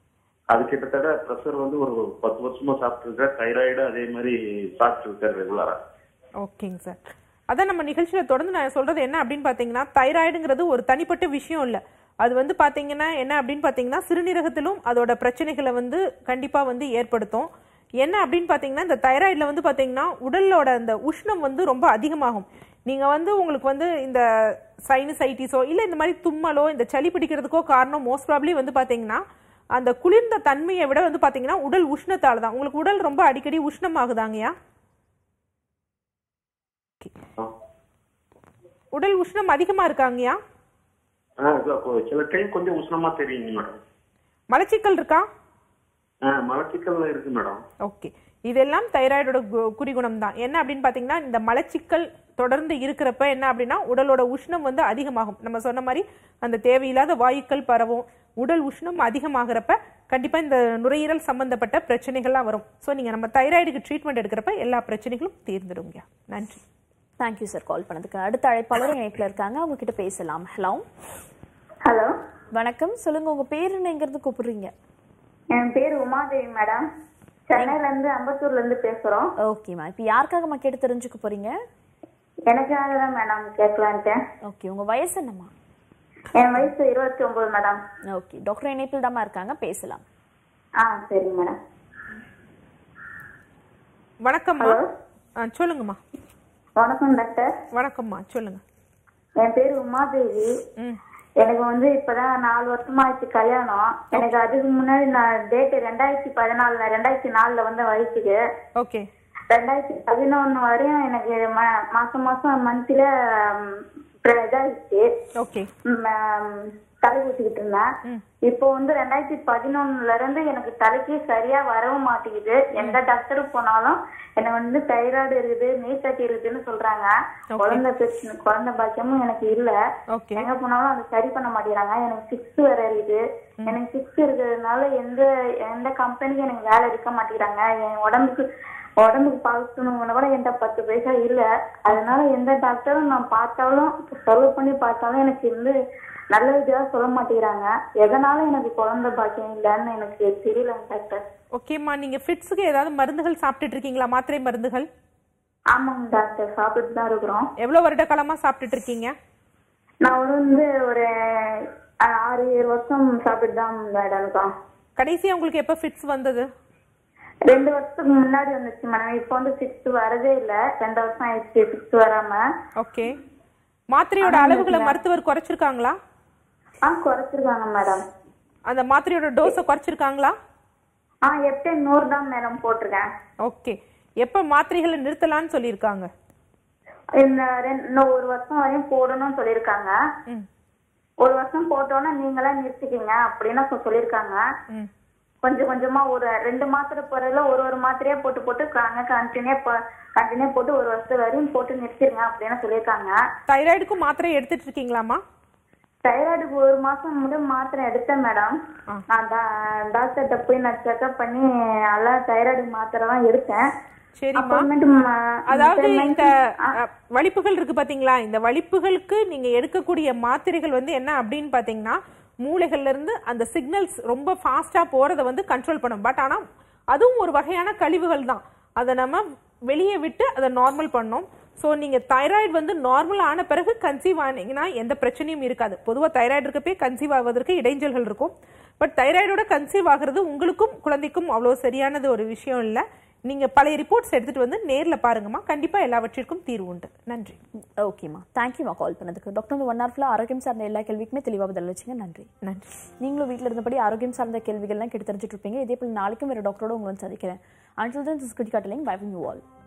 அது கிட்டத்தட்ட ப்ரெஷர் வந்து ஒரு பத்து வருஷமா சாப்பிட்டு இருக்கேன் தைராய்டு அதே மாதிரி சாப்பிட்டு இருக்கேன் ரெகுலரா
ஓகேங்க சார் அதான் நம்ம நிகழ்ச்சியில தொடர்ந்து நான் சொல்றது என்ன அப்படின்னு பாத்தீங்கன்னா தைராய்டுங்கிறது ஒரு தனிப்பட்ட விஷயம் இல்ல அது வந்து பாத்தீங்கன்னா என்ன அப்படின்னு பாத்தீங்கன்னா சிறுநீரகத்திலும் அதோட பிரச்சனைகளை வந்து கண்டிப்பா வந்து ஏற்படுத்தும் என்ன அப்படின்னு பாத்தீங்கன்னா இந்த தைராய்டுல வந்து பாத்தீங்கன்னா உடலோட அந்த உஷ்ணம் வந்து ரொம்ப அதிகமாகும் நீங்க வந்து உங்களுக்கு வந்து இந்த சைனசைட்டிஸோ இல்ல இந்த மாதிரி தும்மலோ இந்த சளி பிடிக்கிறதுக்கோ காரணம் மோஸ்ட் ப்ராப்ளி வந்து பாத்தீங்கன்னா அந்த குளிர்ந்த தன்மையை விட வந்து பாத்தீங்கன்னா உடல் உஷ்ணத்தால தான் உங்களுக்கு உடல் ரொம்ப அடிக்கடி உஷ்ணமாகுதாங்கய்யா உடல் உஷ்ணம் அதிகமா இருக்காங்கய்யா
ஆ, இது அப்போ சில டைம் கொஞ்சம் உஷ்ணமா தெரியுங்க மேடம்
மலச்சிக்கல் இருக்கா
ஆ, மலச்சிக்கல் இருக்கு மேடம்
ஓகே இதெல்லாம் தைராய்டோட கு- குறிகுணம் தான் என்ன அப்படின்னு பாத்தீங்கன்னா இந்த மலச்சிக்கல் தொடர்ந்து இருக்கிறப்ப என்ன அப்படின்னா உடலோட உஷ்ணம் வந்து அதிகமாகும் நம்ம சொன்ன மாதிரி அந்த தேவையில்லாத வாயுக்கள் பரவும் உடல் உஷ்ணம் அதிகமாகிறப்ப கண்டிப்பா இந்த நுரையீரல் சம்பந்தப்பட்ட பிரச்சனைகள்லாம் வரும் ஸோ நீங்க நம்ம தைராய்டுக்கு ட்ரீட்மெண்ட் எடுக்கிறப்ப எல்லா பிரச்சனைகளும் தீர்ந்துடுங்க நன்றி
தேங்க்யூ சார் கால் பண்ணதுக்கு அடுத்த அழைப்பாளர் இணைப்புல இருக்காங்க அவங்க கிட்ட பேசலாம் ஹலோ
ஹலோ
வணக்கம் சொல்லுங்க உங்க பேர் என்ன எங்க இருந்து கூப்பிடுறீங்க
என் பேர் உமாதேவி மேடம் சென்னையில இருந்து அம்பத்தூர்ல இருந்து பேசுறோம்
ஓகேம்மா இப்போ யாருக்காகம்மா கேட்டு தெரிஞ்சுக்க போறீங்க
எனக்காக தான் மேடம் கேட்கலான்ட்டு
ஓகே உங்க வயசு என்னம்மா
என் வயசு இருபத்தி ஒன்பது மேடம்
ஓகே டாக்டர் இணைப்பில் தாம்மா இருக்காங்க பேசலாம்
ஆ சரிங்க மேடம்
வணக்கம்மா ஆ, சொல்லுங்கம்மா
வணக்கம் டாக்டர்
வணக்கம்மா சொல்லுங்க
என் பேர் உமாதேவி எனக்கு வந்து இப்பதான் நாலு வருஷமா ஆச்சு கல்யாணம் எனக்கு அதுக்கு முன்னாடி நான் டேட் ரெண்டாயிரத்தி பதினாலு ரெண்டாயிரத்தி நாலுல வந்த வயசுக்கு
ஓகே
ரெண்டாயிரத்தி பதினொன்னு வரையும் எனக்கு ம- மாசம் மாசம் மந்த்ல இதாயிடுச்சு
ஓகே
தலை ஊத்திக்கிட்டு இருந்தேன் இப்போ வந்து ரெண்டாயிரத்தி பதினொன்னுல இருந்து எனக்கு தலைக்கு சரியா வரவும் மாட்டேங்குது எந்த டாக்டருக்கு போனாலும் எனக்கு வந்து தைராய்டு இருக்குது நீர்த்தட்டி இருக்குதுன்னு சொல்றாங்க குழந்தை பிரச்சனை குழந்தை பாக்கியமும் எனக்கு இல்ல
ஓகே
எங்க போனாலும் அதை சரி பண்ண மாட்டேங்கிறாங்க எனக்கு சிக்ஸ் வேற இருக்குது எனக்கு சிக்ஸ் இருக்கிறதுனால எந்த எந்த கம்பெனிக்கும் எனக்கு வேலை இருக்க மாட்டேங்கிறாங்க என் உடம்புக்கு உடம்புக்கு பார்க்கணும்னு கூட என்கிட்ட பத்து பைசா இல்ல அதனால எந்த டாக்டரும் நான் பார்த்தாலும் செலவு பண்ணி பார்த்தாலும் எனக்கு வந்து நல்ல விதமா சொல்ல மாட்டேங்கிறாங்க எதனால எனக்கு குழந்தை பாக்கியம் இல்லைன்னு எனக்கு தெரியல டாக்டர்
ஓகேம்மா நீங்க ஃபிட்ஸுக்கு ஏதாவது மருந்துகள் சாப்பிட்டுட்டு இருக்கீங்களா மாத்திரை மருந்துகள்
ஆமாங்க டாக்டர் சாப்பிட்டு தான் இருக்கிறோம்
எவ்வளவு வருட காலமா சாப்பிட்டுட்டு இருக்கீங்க
நான் வந்து ஒரு அஹ், ஆறு ஏழு வருஷம் சாப்பிட்டு தான் மேடம் இருக்கோம்
கடைசியா உங்களுக்கு எப்ப ஃபிட்ஸ் வந்தது
ரெண்டு வருஷத்துக்கு முன்னாடி வந்துச்சு மேடம் இப்போ வந்து சிக்ஸ்த் வரதே இல்ல ரெண்டு வருஷம் ஆயிடுச்சு சிக்ஸ்த் வராம
ஓகே மாத்திரையோட
ஆமா,
அளவுகளை
madam.
மருத்துவர் குறைச்சிருக்காங்களா
ஆ குறைச்சிருக்காங்க மேடம்
அந்த மாத்திரையோட டோஸை குறைச்சிருக்காங்களா
ஆ எப்போ நூறு தான் மேடம் போட்டிருக்கேன்
ஓகே எப்ப மாத்திரைகளை நிறுத்தலாம்னு சொல்லியிருக்காங்க
இந்த ரெண்டு இன்னும் ஒரு வருஷம் வரையும் போடணும்னு சொல்லியிருக்காங்க ஒரு வருஷம் போட்டோன்னா நீங்களே நிறுத்திக்கிங்க அப்படின்னு சொ- சொல்லியிருக்காங்க கொஞ்சம் கொஞ்சமா ஒரு ரெண்டு மாத்திரை போறதுல ஒரு ஒரு மாத்திரையா போட்டு போட்டு கண்டினியூ கண்டினியூ போட்டு ஒரு வருஷம் வரையும் போட்டு நிறுத்திருங்க அப்படின்னு சொல்லியிருக்காங்க
தைராய்டுக்கும் மாத்திரை எடுத்துட்டு இருக்கீங்களாமா
தைராய்டுக்கு ஒரு மாசம் முன்னாடி மாத்திரை எடுத்தேன் மேடம் நான் டாக்டர்கிட்ட போய் நான் செக்அப் பண்ணி எல்லாம் தைராய்டு மாத்திரை தான் எடுத்தேன்
சரிம்மா
அப்புறமேட்டு ம-
அதாவது
மத்த
இந்த
medicine-
அ, வலிப்புகள் இருக்கு பாத்தீங்களா இந்த வலிப்புகளுக்கு நீங்க எடுக்கக்கூடிய மாத்திரைகள் வந்து என்ன அப்படின்னு பாத்தீங்கன்னா மூளைகள்ல இருந்து அந்த சிக்னல்ஸ் ரொம்ப ஃபாஸ்டா போறதை வந்து கண்ட்ரோல் பண்ணும் பட் ஆனா அதுவும் ஒரு வகையான கழிவுகள் தான் அதை நம்ம வெளியே விட்டு அதை நார்மல் பண்ணோம் ஸோ நீங்க தைராய்டு வந்து நார்மல் ஆன பிறகு கன்சீவ் ஆனீங்கன்னா எந்த பிரச்சனையும் இருக்காது பொதுவாக தைராய்டு இருக்கப்பே கன்சீவ் ஆவதற்கு இடைஞ்சல்கள் இருக்கும் பட் தைராய்டோட கன்சீவ் ஆகிறது உங்களுக்கும் குழந்தைக்கும் அவ்வளோ சரியானது ஒரு விஷயம் இல்லை நீங்க பழைய ரிப்போர்ட்ஸ் எடுத்துட்டு வந்து நேர்ல பாருங்கம்மா கண்டிப்பா எல்லாவற்றிற்கும் தீர்வு உண்டு நன்றி
ஓகேம்மா தேங்க்யூமா கால் பண்ணதுக்கு டாக்டர் வந்து ஒன் ஹவர்ல ஆரோக்கியம் சார்ந்த எல்லா கேள்விக்குமே தெளிவாக பதில் வச்சுங்க நன்றி
நன்றி
நீங்களும் வீட்டில் இருந்தபடி ஆரோக்கியம் சார்ந்த கேள்விகள்லாம் கேட்டு தெரிஞ்சுட்டு இருப்பீங்க இதே போல் நாளைக்கும் வேறு டாக்டரோட உங்களை வந்து சந்திக்கிறேன் until then this cricket bye you all